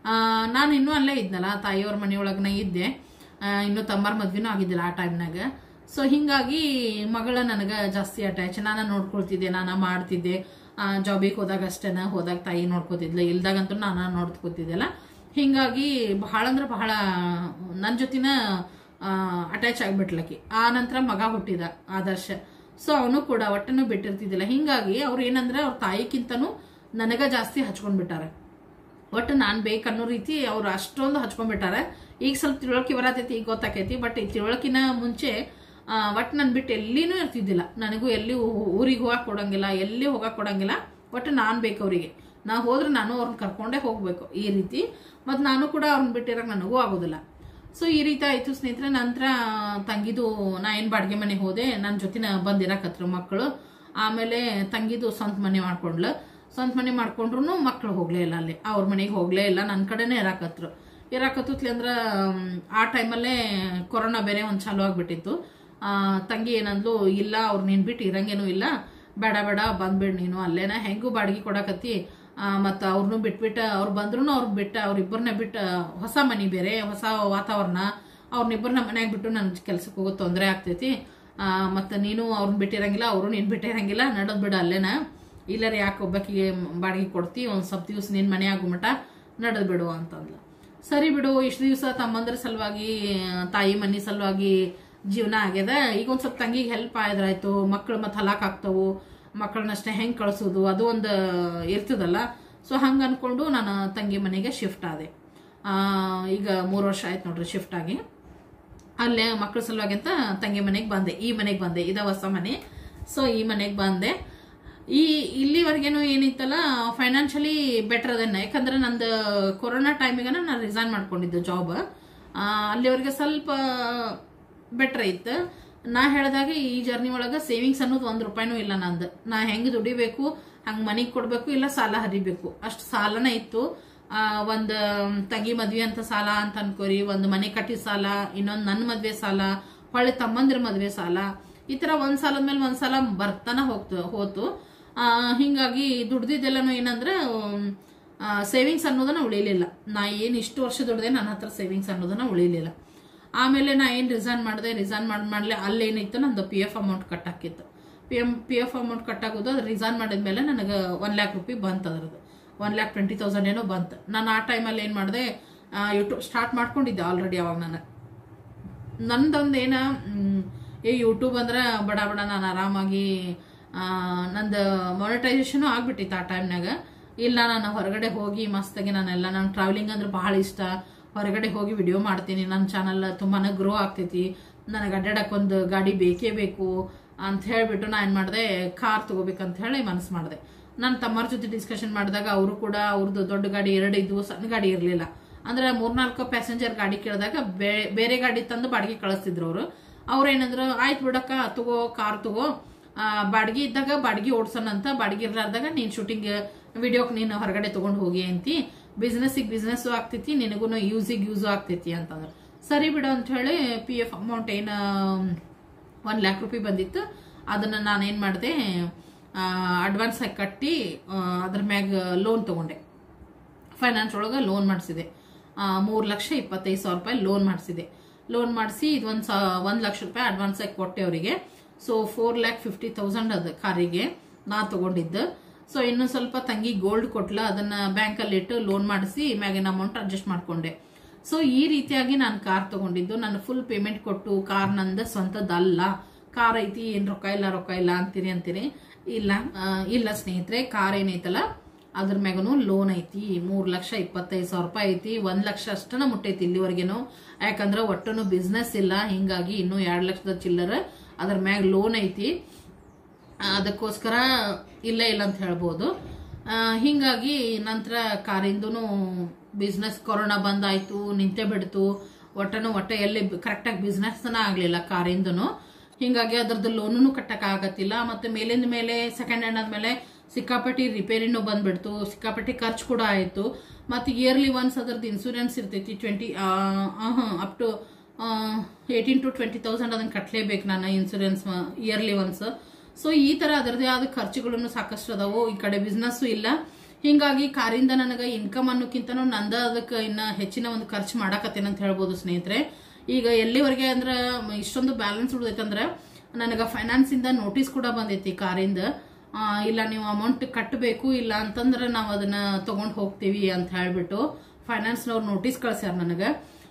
ನಾನು ಇನ್ನೂ ಅಲ್ಲೇ ಇದ್ನಲ್ಲ ತಾಯಿಯವ್ರ ಮನೆಯೊಳಗನೆ ಇದ್ದೆ ಆ, ಇನ್ನೂ ತಮ್ಮರ ಮದ್ವೆನೂ ಆಗಿದ್ದಿಲ್ಲ ಆ ಟೈಮ್ನಾಗ ಸೊ ಹಿಂಗಾಗಿ ಮಗಳ ನನಗೆ ಜಾಸ್ತಿ ಅಟ್ಯಾಚ್ ನಾನು ನೋಡ್ಕೊಳ್ತಿದ್ದೆ ನಾನು ಮಾಡ್ತಿದ್ದೆ ಜಾಬಿಗೆ ಹೋದಾಗ ಅಷ್ಟೇನ ಹೋದಾಗ ತಾಯಿ ನೋಡ್ಕೋತಿದ್ಲ ಇಲ್ದಾಗಂತೂ ನಾನು ನೋಡ್ಕೋತಿದ್ದೆಲ್ಲ ಹಿಂಗಾಗಿ ಬಹಳ ಅಂದ್ರೆ ಬಹಳ ನನ್ನ ಜೊತಿನ ಅಟ್ಯಾಚ್ ಆಗಿಬಿಟ್ಲಕಿ ಆ ನಂತರ ಮಗ ಹುಟ್ಟಿದ ಆದರ್ಶ ಸೊ ಅವನು ಕೂಡ ಒಟ್ಟನ್ನು ಬಿಟ್ಟಿರ್ತಿದ್ದಿಲ್ಲ ಹಿಂಗಾಗಿ ಅವ್ರು ಏನಂದ್ರೆ ಅವ್ರ ತಾಯಿಗಿಂತನೂ ನನಗ ಜಾಸ್ತಿ ಹಚ್ಕೊಂಡ್ಬಿಟ್ಟಾರೆ ಒಟ್ಟು ನಾನು ಬೇಕನ್ನೋ ರೀತಿ ಅವ್ರು ಅಷ್ಟೊಂದು ಹಚ್ಕೊಂಡ್ಬಿಟ್ಟಾರೆ ಈಗ ಸ್ವಲ್ಪ ತಿಳುವಳಿಕೆ ಬರತೈತಿ ಈಗ ಗೊತ್ತಾಕೈತಿ ಬಟ್ ಈ ತಿಳುವಳಿಕಿನ ಮುಂಚೆ ಆ, ಒಟ್ಟು ನನ್ ಬಿಟ್ಟು ಎಲ್ಲಿನೂ ಇರ್ತಿದ್ದಿಲ್ಲ ನನಗೂ ಎಲ್ಲಿ ಊರಿಗೆ ಹೋಗಕ್ ಕೊಡಂಗಿಲ್ಲ ಎಲ್ಲಿ ಹೋಗಕ್ ಕೊಡಂಗಿಲ್ಲ ಒಟ್ಟು ನಾನು ಬೇಕು ಅವರಿಗೆ ನಾ ಹೋದ್ರೆ ನಾನು ಅವ್ರನ್ನ ಕರ್ಕೊಂಡೇ ಹೋಗ್ಬೇಕು ಈ ರೀತಿ ಮತ್ತು ನಾನು ಕೂಡ ಅವ್ರನ್ನ ಬಿಟ್ಟಿರಕ್ ನನಗೂ ಆಗೋದಿಲ್ಲ ಸೊ ಈ ರೀತಿ ಆಯ್ತು ಸ್ನೇಹಿತರೆ ನಂತರ ತಂಗಿದು ನಾ ಏನು ಬಾಡಿಗೆ ಮನೆಗೆ ಹೋದೆ ನನ್ನ ಜೊತಿನ ಬಂದಿರಕತ್ರು ಮಕ್ಕಳು ಆಮೇಲೆ ತಂಗಿದು ಸ್ವಂತ ಮನೆ ಮಾಡ್ಕೊಂಡ್ಲು ಸ್ವಂತ ಮನೆ ಮಾಡ್ಕೊಂಡ್ರು ಮಕ್ಕಳು ಹೋಗ್ಲೇ ಇಲ್ಲ ಅಲ್ಲಿ ಅವ್ರ ಮನೆಗೆ ಹೋಗ್ಲೇ ಇಲ್ಲ ನನ್ನ ಕಡೆನೇ ಇರಾಕತ್ರು ಇರಾಕತ್ಲಿ ಅಂದ್ರೆ ಮ್, ಆ ಟೈಮಲ್ಲೇ ಕೊರೋನಾ ಬೇರೆ ಒಂದು ಚಾಲು ಆಗ್ಬಿಟ್ಟಿತ್ತು ಆ, ತಂಗಿ ಏನಂದ್ಲು ಇಲ್ಲ ಅವ್ರು ನೀನ್ ಬಿಟ್ಟು ಇರಂಗೇನು ಇಲ್ಲ ಬೇಡ ಬೇಡ ಬಂದ್ಬಿಡ್ ನೀನು ಅಲ್ಲೇನ ಹೆಂಗೂ ಬಾಡಿಗೆ ಕೊಡಕತ್ತಿ ಮತ್ತು ಅವ್ರನ್ನೂ ಬಿಟ್ಬಿಟ್ಟು ಅವ್ರು ಬಂದ್ರು ಅವ್ರು ಬಿಟ್ಟು ಅವ್ರಿಬ್ಬರನ್ನ ಬಿಟ್ಟು ಹೊಸ ಮನೆ ಬೇರೆ ಹೊಸ ವಾತಾವರಣ ಅವ್ರನ್ನಿಬ್ಬರನ್ನ ಮನ್ಯಾಗ ಬಿಟ್ಟು ನನ್ಗೆ ಕೆಲ್ಸಕ್ಕೆ ಹೋಗೋದು ತೊಂದರೆ ಆಗ್ತೈತಿ ಮತ್ತು ನೀನು ಅವ್ರನ್ನ ಬಿಟ್ಟಿರಂಗಿಲ್ಲ ಅವರು ನೀನು ಬಿಟ್ಟಿರಂಗಿಲ್ಲ ನಡೋದ್ ಬಿಡು ಅಲ್ಲೇನ ಇಲ್ಲರ ಯಾಕೆ ಒಬ್ಬಾಕಿಗೆ ಬಾಡಿಗೆ ಕೊಡ್ತಿ ಒಂದು ಸ್ವಲ್ಪ ದಿವಸ ನಿನ್ನ ಮನೆ ಆಗೋ ಮಟ ನಡೆದ್ ಬಿಡು ಅಂತಂದ್ಲು ಸರಿ ಬಿಡು ಇಷ್ಟು ದಿವಸ ತಮ್ಮಂದ್ರ ಸಲುವಾಗಿ ತಾಯಿ ಮನೆ ಸಲುವಾಗಿ ಜೀವನ ಆಗ್ಯದ ಈಗ ಒಂದ್ ಸ್ವಲ್ಪ ತಂಗಿಗೆ ಹೆಲ್ಪ್ ಆಯ್ತು ಮಕ್ಕಳು ಮತ್ತೆ ಹಲಾಕ್ ಆಗ್ತಾವು ಮಕ್ಕಳನ್ನಷ್ಟೇ ಹೆಂಗ್ ಕಳ್ಸೋದು ಅದು ಒಂದು ಇರ್ತದಲ್ಲ ಸೊ ಹಂಗ ಅನ್ಕೊಂಡು ನಾನು ತಂಗಿ ಮನೆಗೆ ಶಿಫ್ಟ್ ಆದೆ ಆ, ಈಗ ಮೂರು ವರ್ಷ ಆಯ್ತು ನೋಡ್ರಿ ಶಿಫ್ಟ್ ಆಗಿ ಅಲ್ಲೇ ಮಕ್ಕಳ ಸಲುವಾಗಿ ಅಂತ ತಂಗಿ ಮನೆಗೆ ಬಂದೆ ಈ ಮನೆಗೆ ಬಂದೆ ಇದ ಹೊಸ ಮನೆ ಸೊ ಈ ಮನೆಗೆ ಬಂದೆ ಈ ಇಲ್ಲಿವರೆಗೇನು ಏನಿತ್ತಲ್ಲ ಫೈನಾನ್ಷಿಯಲಿ ಬೆಟರ್ ಅದನ್ನ ಯಾಕಂದ್ರೆ ನಂದು ಕೊರೋನಾ ಟೈಮಿಗೆ ನಾನು ರಿಸೈನ್ ಮಾಡ್ಕೊಂಡಿದ್ದು ಜಾಬ್ ಅಲ್ಲಿವರೆಗೆ ಸ್ವಲ್ಪ ಬೆಟರ್ ಇತ್ತು ನಾ ಹೇಳ್ದಾಗ ಈ ಜರ್ನಿ ಒಳಗೆ ಸೇವಿಂಗ್ಸ್ ಅನ್ನೋದು ಒಂದು ರೂಪಾಯಿನೂ ಇಲ್ಲ ನಂದು ನಾ ಹೆಂಗೆ ದುಡಿಬೇಕು ಹಂಗೆ ಮನೆಗೆ ಕೊಡಬೇಕು ಇಲ್ಲ ಸಾಲ ಹರಿಬೇಕು ಅಷ್ಟು ಸಾಲನೇ ಇತ್ತು ಆ, ಒಂದ್ ತಂಗಿ ಮದ್ವೆ ಅಂತ ಸಾಲ ಅಂತ ಅನ್ಕೋರಿ ಒಂದು ಮನೆ ಕಟ್ಟಿದ ಸಾಲ ಇನ್ನೊಂದು ನನ್ನ ಮದ್ವೆ ಸಾಲ ಹೊಳ್ಳಿ ತಮ್ಮಂದ್ರ ಮದ್ವೆ ಸಾಲ ಈ ತರ ಒಂದ್ ಸಾಲದ ಮೇಲೆ ಒಂದ್ ಸಾಲ ಬರ್ತಾನ ಹೋಗ್ತು ಹೋತು ಆ, ಹಿಂಗಾಗಿ ದುಡ್ದಿದ್ದೆಲ್ಲನೂ ಏನಂದ್ರೆ ಸೇವಿಂಗ್ಸ್ ಅನ್ನೋದನ್ನ ಉಳಿಲಿಲ್ಲ ನಾ ಏನ್ ಇಷ್ಟು ವರ್ಷ ದುಡ್ದೆ ನನ್ನ ಹತ್ರ ಸೇವಿಂಗ್ಸ್ ಅನ್ನೋದನ್ನ ಉಳಿಲಿಲ್ಲ ಆಮೇಲೆ ನಾ ಏನ್ ರಿಸೈನ್ ಮಾಡಿದೆ ರಿಸೈನ್ ಮಾಡಿ ಮಾಡ್ಲೆ ಅಲ್ಲೇನಿತ್ತು ನಂದು ಪಿ ಎಫ್ ಅಮೌಂಟ್ ಕಟ್ ಹಾಕಿತ್ತು P M P F amount cut ಆಗೋದು ಅದು ರಿಸೈನ್ ಮಾಡಿದ್ಮೇಲೆ ನನಗೆ ಒನ್ ಲ್ಯಾಕ್ ರುಪಿ ಬಂತು ಅದ್ರದ್ದು ಒನ್ ಲ್ಯಾಕ್ ಟ್ವೆಂಟಿ ತೌಸಂಡ್ ಏನೋ ಬಂತು ನಾನು ಆ ಟೈಮಲ್ಲಿ ಏನು ಮಾಡಿದೆ ಯೂಟ್ಯೂಬ್ ಸ್ಟಾರ್ಟ್ ಮಾಡ್ಕೊಂಡಿದ್ದೆ ಆಲ್ರೆಡಿ ಅವಾಗ ನಾನು ನಂದೊಂದು ಏನ ಮ್, ಏ ಯೂಟ್ಯೂಬ್ ಅಂದ್ರೆ ಬಡ ಬಡ ನಾನು ಆರಾಮಾಗಿ ನಂದು ಮಾನಿಟೈಸೇಷನು ಆಗ್ಬಿಟ್ಟಿತ್ತು ಆ ಟೈಮ್ನಾಗ ಇಲ್ಲ ನಾನು ಹೊರಗಡೆ ಹೋಗಿ ಮಸ್ತಾಗಿ ನಾನೆಲ್ಲ ನಾನು ಟ್ರಾವೆಲಿಂಗ್ ಅಂದ್ರೆ ಭಾಳ ಇಷ್ಟ ಹೊರಗಡೆ ಹೋಗಿ ವಿಡಿಯೋ ಮಾಡ್ತೀನಿ ನನ್ನ ಚಾನಲ್ ತುಂಬಾ ಗ್ರೋ ಆಗ್ತೈತಿ ನನಗೆ ಅಡ್ಡಾಡಕ್ಕೆ ಒಂದು ಗಾಡಿ ಬೇಕೇ ಬೇಕು ಅಂತ ಹೇಳ್ಬಿಟ್ಟು ನಾ ಏನು ಮಾಡಿದೆ ಕಾರ್ ತಗೋಬೇಕಂತ ಹೇಳಿ ಮನಸ್ಸು ಮಾಡಿದೆ ನನ್ನ ತಮ್ಮರ ಜೊತೆ ಡಿಸ್ಕಷನ್ ಮಾಡಿದಾಗ ಅವರು ಕೂಡ ಅವ್ರದ್ದು ದೊಡ್ಡ ಗಾಡಿ ಎರಡು ಇದ್ವು ಸಣ್ಣ ಗಾಡಿ ಇರಲಿಲ್ಲ ಅಂದ್ರೆ ಮೂರ್ನಾಲ್ಕು ಪ್ಯಾಸೆಂಜರ್ ಗಾಡಿ ಕೇಳಿದಾಗ ಬೇ- ಬೇರೆ ಗಾಡಿ ತಂದು ಬಾಡಿಗೆ ಕಳಿಸ್ತಿದ್ರು ಅವರು ಅವ್ರು ಏನಂದ್ರು ಆಯ್ತು ಬಿಡಕ್ಕ ತಗೋ ಕಾರ್ ತಗೋ ಆ, ಬಾಡಿಗೆ ಇದ್ದಾಗ ಬಾಡಿಗೆ ಓಡ್ಸೋಣ ಅಂತ ಬಾಡಿಗೆ ಇರ್ಲಾರ್ದಾಗ ನೀನ್ ಶೂಟಿಂಗ್ ವಿಡಿಯೋಕ್ ನೀನು ಹೊರಗಡೆ ತಗೊಂಡು ಹೋಗಿ ಅಂತಿ ಬಿಸ್ನೆಸ್ಸಿಗೆ ಬಿಸ್ನೆಸ್ಸು ಆಗ್ತೈತಿ ನಿನಗೂ ಯೂಸಿಗೆ ಯೂಸು ಆಗ್ತೈತಿ ಅಂತಂದ್ರೆ ಸರಿ ಬಿಡು ಅಂತ ಹೇಳಿ ಪಿ ಎಫ್ ಅಮೌಂಟ್ ಏನು ಒನ್ ಲ್ಯಾಕ್ ರೂಪಾಯಿ ಬಂದಿತ್ತು ಅದನ್ನ ನಾನೇನು ಮಾಡಿದೆ ಅಡ್ವಾನ್ಸ್ ಆಗಿ ಕಟ್ಟಿ ಆ, ಅದ್ರ ಮ್ಯಾಗ ಲೋನ್ ತಗೊಂಡೆ ಫೈನಾನ್ಸ್ ಒಳಗೆ ಲೋನ್ ಮಾಡಿಸಿದೆ ಮೂರು ಲಕ್ಷ ಇಪ್ಪತ್ತೈದು ಸಾವಿರ ರೂಪಾಯಿ ಲೋನ್ ಮಾಡಿಸಿದೆ ಲೋನ್ ಮಾಡಿಸಿ ಇದೊಂದು ಸಾ ಒಂದು ಲಕ್ಷ ರೂಪಾಯಿ ಅಡ್ವಾನ್ಸ್ ಆಗಿ ಕೊಟ್ಟೆ ಅವರಿಗೆ so four lakh fifty thousand ಅದು ಕಾರಿಗೆ ನಾ ತಗೊಂಡಿದ್ದು ಸೊ ಇನ್ನು ಸ್ವಲ್ಪ ತಂಗಿ ಗೋಲ್ಡ್ ಕೊಟ್ಲ ಅದನ್ನ ಬ್ಯಾಂಕಲ್ಲಿ ಇಟ್ಟು ಲೋನ್ ಮಾಡಿಸಿ ಮ್ಯಾಗಿನ ಅಮೌಂಟ್ ಅಡ್ಜಸ್ಟ್ ಮಾಡ್ಕೊಂಡೆ ಸೊ ಈ ರೀತಿಯಾಗಿ ನಾನು ಕಾರ್ ತಗೊಂಡಿದ್ದು ನಾನು ಫುಲ್ ಪೇಮೆಂಟ್ ಕೊಟ್ಟು ಕಾರ್ ನಂದ ಸ್ವಂತದ್ದಲ್ಲ ಕಾರ್ ಐತಿ ಏನ್ ರೊಕ್ಕ ಇಲ್ಲ ರೊಕ್ಕ ಇಲ್ಲ ಅಂತೀರಿ ಅಂತೀರಿ ಇಲ್ಲ ಆ, ಇಲ್ಲ ಸ್ನೇಹಿತರೆ ಕಾರ್ ಏನೈತಲ್ಲ ಅದ್ರ ಮ್ಯಾಗನು ಲೋನ್ ಐತಿ ಮೂರ್ ಲಕ್ಷ ಇಪ್ಪತ್ತೈದು ಸಾವಿರ ರೂಪಾಯಿ ಐತಿ ಒಂದ್ ಲಕ್ಷ ಅಷ್ಟನ ಮುಟ್ಟೈತಿ ಇಲ್ಲಿವರೆಗೆನು ಯಾಕಂದ್ರ ಒಟ್ಟನು ಬಿಸ್ನೆಸ್ ಇಲ್ಲ ಹಿಂಗಾಗಿ ಇನ್ನೂ ಎರಡ್ ಲಕ್ಷದ ಚಿಲ್ಲರ ಅದ್ರ ಮ್ಯಾಗ ಲೋನ್ ಐತಿ ಆ, ಅದಕ್ಕೋಸ್ಕರ ಇಲ್ಲ ಇಲ್ಲ ಅಂತ ಹೇಳ್ಬೋದು ಆ, ಹಿಂಗಾಗಿ ನಂತರ ಕಾರಿಂದೂ ಬಿಸ್ನೆಸ್ ಕೊರೋನಾ ಬಂದಾಯ್ತು ನಿಂತೆ ಬಿಡ್ತು ಒಟ್ಟನು ಒಟ್ಟ ಎಲ್ಲಿ ಕರೆಕ್ಟಾಗಿ ಬಿಸ್ನೆಸ್ನ ಆಗಲಿಲ್ಲ ಕಾರಿಂದನು ಹಿಂಗಾಗಿ ಅದ್ರದ್ದು ಲೋನು ಕಟ್ಟಕ್ ಆಗತ್ತಿಲ್ಲ ಮತ್ತೆ ಮೇಲಿಂದ ಮೇಲೆ ಸೆಕೆಂಡ್ ಹ್ಯಾಂಡ್ ಆದ್ಮೇಲೆ ಸಿಕ್ಕಾಪಟ್ಟಿ ರಿಪೇರಿನೂ ಬಂದ್ಬಿಡ್ತು ಸಿಕ್ಕಾಪಟ್ಟಿ ಖರ್ಚು ಕೂಡ ಆಯ್ತು ಮತ್ತೆ ಇಯರ್ಲಿ ಒನ್ಸ್ ಅದ್ರದ್ದು ಇನ್ಸೂರೆನ್ಸ್ ಇರ್ತೈತಿ twenty up to eighteen to twenty thousand ಅದನ್ನ ಕಟ್ಲೇಬೇಕು ನಾನು ಇನ್ಸೂರೆನ್ಸ್ ಇಯರ್ಲಿ ಒನ್ಸ್ ಸೊ ಈ ತರ ಅದರದೇ ಆದ ಖರ್ಚುಗಳನ್ನು ಸಾಕಷ್ಟು ಅದಾವು ಈ ಕಡೆ ಬಿಸ್ನೆಸ್ ಇಲ್ಲ ಹಿಂಗಾಗಿ ಕಾರಿಂದ ನನಗೆ ಇನ್ಕಮ್ ಅನ್ನೋಕ್ಕಿಂತನೂ ನಂದ ಅದಕ್ಕೆ ಇನ್ನ ಹೆಚ್ಚಿನ ಒಂದು ಖರ್ಚು ಮಾಡಾಕತ್ತೇನೆ ಅಂತ ಹೇಳ್ಬೋದು ಸ್ನೇಹಿತರೆ ಈಗ ಎಲ್ಲಿವರೆಗೆ ಅಂದ್ರೆ ಇಷ್ಟೊಂದು ಬ್ಯಾಲೆನ್ಸ್ ಉಳಿದೈತಂದ್ರೆ ನನಗೆ ಫೈನಾನ್ಸ್ ಇಂದ ನೋಟಿಸ್ ಕೂಡ ಬಂದೈತಿ ಕಾರಿಂದ ಆ, ಇಲ್ಲ ನೀವು ಅಮೌಂಟ್ ಕಟ್ಟಬೇಕು ಇಲ್ಲ ಅಂತಂದ್ರೆ ನಾವು ಅದನ್ನ ತಗೊಂಡ್ ಹೋಗ್ತೀವಿ ಅಂತ ಹೇಳ್ಬಿಟ್ಟು ಫೈನಾನ್ಸ್ನವ್ರು ನೋಟಿಸ್ ಕಳ್ಸ್ಯಾರ ನನಗೆ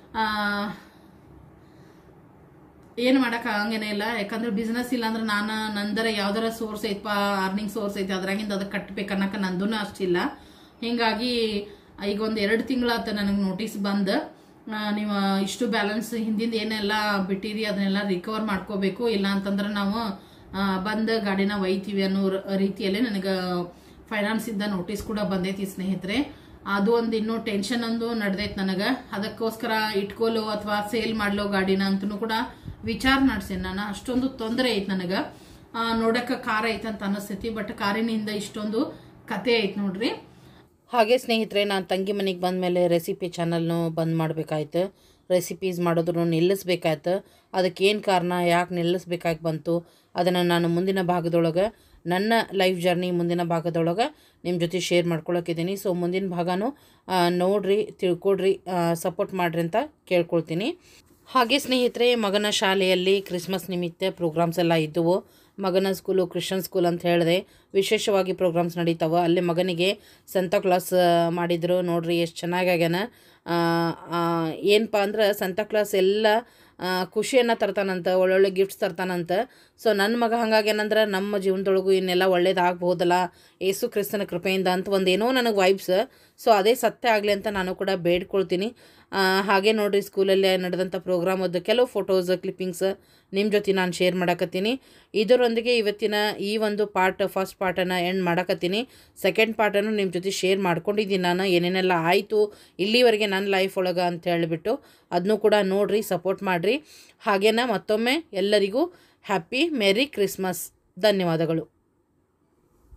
ಏನು ಮಾಡಕ್ ಆಗಂಗೇನೆ ಇಲ್ಲ ಯಾಕಂದ್ರೆ ಬಿಸ್ನೆಸ್ ಇಲ್ಲ ಅಂದ್ರೆ ನಾನು ನಂದರ ಯಾವ್ದಾರ ಸೋರ್ಸ್ ಐತಪ್ಪ ಅರ್ನಿಂಗ್ ಸೋರ್ಸ್ ಐತಿ ಅದ್ರಾಗಿಂದ ಅದಕ್ಕೆ ಕಟ್ಬೇಕು ಅನ್ನಕ ನಂದೂ ಅಷ್ಟಿಲ್ಲ ಹಿಂಗಾಗಿ ಈಗ ಒಂದು ಎರಡು ತಿಂಗಳಾತ ನನಗೆ ನೋಟಿಸ್ ಬಂದ್ ಆ, ನೀವು ಇಷ್ಟು ಬ್ಯಾಲೆನ್ಸ್ ಹಿಂದಿಂದ ಏನೆಲ್ಲ ಬಿಟ್ಟಿರಿ ಅದನ್ನೆಲ್ಲ ರಿಕವರ್ ಮಾಡ್ಕೋಬೇಕು ಇಲ್ಲ ಅಂತಂದ್ರೆ ನಾವು ಆ, ಬಂದ್ ಗಾಡಿನ ಒಯ್ತೀವಿ ಅನ್ನೋ ರ- ರೀತಿಯಲ್ಲಿ ನನಗೆ ಫೈನಾನ್ಸ್ ಇಂದ ನೋಟಿಸ್ ಕೂಡ ಬಂದೈತಿ ಸ್ನೇಹಿತರೆ ಅದು ಒಂದು ಇನ್ನೂ ಟೆನ್ಷನ್ ಒಂದು ನಡೆದೈತಿ ನನಗೆ ಅದಕ್ಕೋಸ್ಕರ ಇಟ್ಕೋಲೋ ಅಥವಾ ಸೇಲ್ ಮಾಡ್ಲೋ ಗಾಡಿನ ಅಂತನೂ ಕೂಡ ವಿಚಾರ ನಡೆಸೇನಿ ನಾನು ಅಷ್ಟೊಂದು ತೊಂದರೆ ಐತಿ ನನಗೆ ನೋಡಕ್ಕೆ ಕಾರ್ ಐತೆ ಅಂತ ಅನಿಸ್ತೈತಿ ಬಟ್ ಕಾರಿನಿಂದ ಇಷ್ಟೊಂದು ಕತೆ ಐತಿ ನೋಡ್ರಿ ಹಾಗೆ ಸ್ನೇಹಿತರೆ ನಾನು ತಂಗಿ ಮನೆಗೆ ಬಂದಮೇಲೆ ರೆಸಿಪಿ ಚಾನಲ್ನು ಬಂದ್ ಮಾಡಬೇಕಾಯ್ತು ರೆಸಿಪೀಸ್ ಮಾಡೋದನ್ನು ನಿಲ್ಲಿಸ್ಬೇಕಾಯ್ತು ಅದಕ್ಕೆ ಏನು ಕಾರಣ ಯಾಕೆ ನಿಲ್ಲಿಸ್ಬೇಕಾಗಿ ಬಂತು ಅದನ್ನು ನಾನು ಮುಂದಿನ ಭಾಗದೊಳಗೆ ನನ್ನ ಲೈಫ್ ಜರ್ನಿ ಮುಂದಿನ ಭಾಗದೊಳಗೆ ನಿಮ್ಮ ಜೊತೆ ಶೇರ್ ಮಾಡ್ಕೊಳಕ್ಕಿದ್ದೀನಿ ಸೊ ಮುಂದಿನ ಭಾಗನೂ ಆ, ನೋಡ್ರಿ ತಿಳ್ಕೊಡ್ರಿ ಸಪೋರ್ಟ್ ಮಾಡ್ರಿ ಅಂತ ಕೇಳ್ಕೊಳ್ತೀನಿ ಹಾಗೆ ಸ್ನೇಹಿತರೆ ಮಗನ ಶಾಲೆಯಲ್ಲಿ ಕ್ರಿಸ್ಮಸ್ ನಿಮಿತ್ತ ಪ್ರೋಗ್ರಾಮ್ಸ್ ಎಲ್ಲ ಇದ್ದವು ಮಗನ ಸ್ಕೂಲು ಕ್ರಿಶ್ಚಿಯನ್ ಸ್ಕೂಲ್ ಅಂತ ಹೇಳಿದೆ ವಿಶೇಷವಾಗಿ ಪ್ರೋಗ್ರಾಮ್ಸ್ ನಡೀತಾವ ಅಲ್ಲಿ ಮಗನಿಗೆ ಸಂತಾ ಕ್ಲಾಸ್ ಮಾಡಿದ್ರು ನೋಡ್ರಿ ಎಷ್ಟು ಚೆನ್ನಾಗ್ಯಾನ ಏನಪ್ಪ ಅಂದ್ರೆ ಸಂತಾ ಕ್ಲಾಸ್ ಎಲ್ಲ ಆ, ಖುಷಿಯನ್ನು ತರ್ತಾನಂತ ಒಳ್ಳೊಳ್ಳೆ ಗಿಫ್ಟ್ಸ್ ತರ್ತಾನಂತ ಸೊ ನನ್ನ ಮಗ ಹಂಗಾಗೇನಂದ್ರೆ ನಮ್ಮ ಜೀವನದೊಳಗೂ ಇನ್ನೆಲ್ಲ ಒಳ್ಳೇದಾಗ್ಬೋದಲ್ಲ ಏಸು ಕ್ರಿಸ್ತನ ಕೃಪೆಯಿಂದ ಅಂತ ಒಂದೇನೋ ನನಗೆ ವೈಬ್ಸ್ ಸೊ ಅದೇ ಸತ್ಯ ಆಗಲಿ ಅಂತ ನಾನು ಕೂಡ ಬೇಡ್ಕೊಳ್ತೀನಿ ಆ, ಹಾಗೆ ನೋಡ್ರಿ ಸ್ಕೂಲಲ್ಲಿ ನಡೆದಂಥ ಪ್ರೋಗ್ರಾಮದ್ದು ಕೆಲವು ಫೋಟೋಸ್ ಕ್ಲಿಪ್ಪಿಂಗ್ಸ್ ನಿಮ್ಮ ಜೊತೆ ನಾನು ಶೇರ್ ಮಾಡಕತ್ತೀನಿ ಇದರೊಂದಿಗೆ ಇವತ್ತಿನ ಈ ಒಂದು ಪಾರ್ಟ್ ಫಸ್ಟ್ ಪಾರ್ಟನ್ನು ಎಂಡ್ ಮಾಡಕತ್ತೀನಿ ಸೆಕೆಂಡ್ ಪಾರ್ಟನ್ನು ನಿಮ್ಮ ಜೊತೆ ಶೇರ್ ಮಾಡ್ಕೊಂಡಿದ್ದೀನಿ ನಾನು ಏನೇನೆಲ್ಲ ಆಯಿತು ಇಲ್ಲಿವರೆಗೆ ನನ್ನ ಲೈಫ್ ಒಳಗೆ ಅಂತ ಹೇಳಿಬಿಟ್ಟು ಅದನ್ನೂ ಕೂಡ ನೋಡ್ರಿ ಸಪೋರ್ಟ್ ಮಾಡಿರಿ ಹಾಗೇನ ಮತ್ತೊಮ್ಮೆ ಎಲ್ಲರಿಗೂ ಹ್ಯಾಪಿ ಮೇರಿ ಕ್ರಿಸ್ಮಸ್ ಧನ್ಯವಾದಗಳು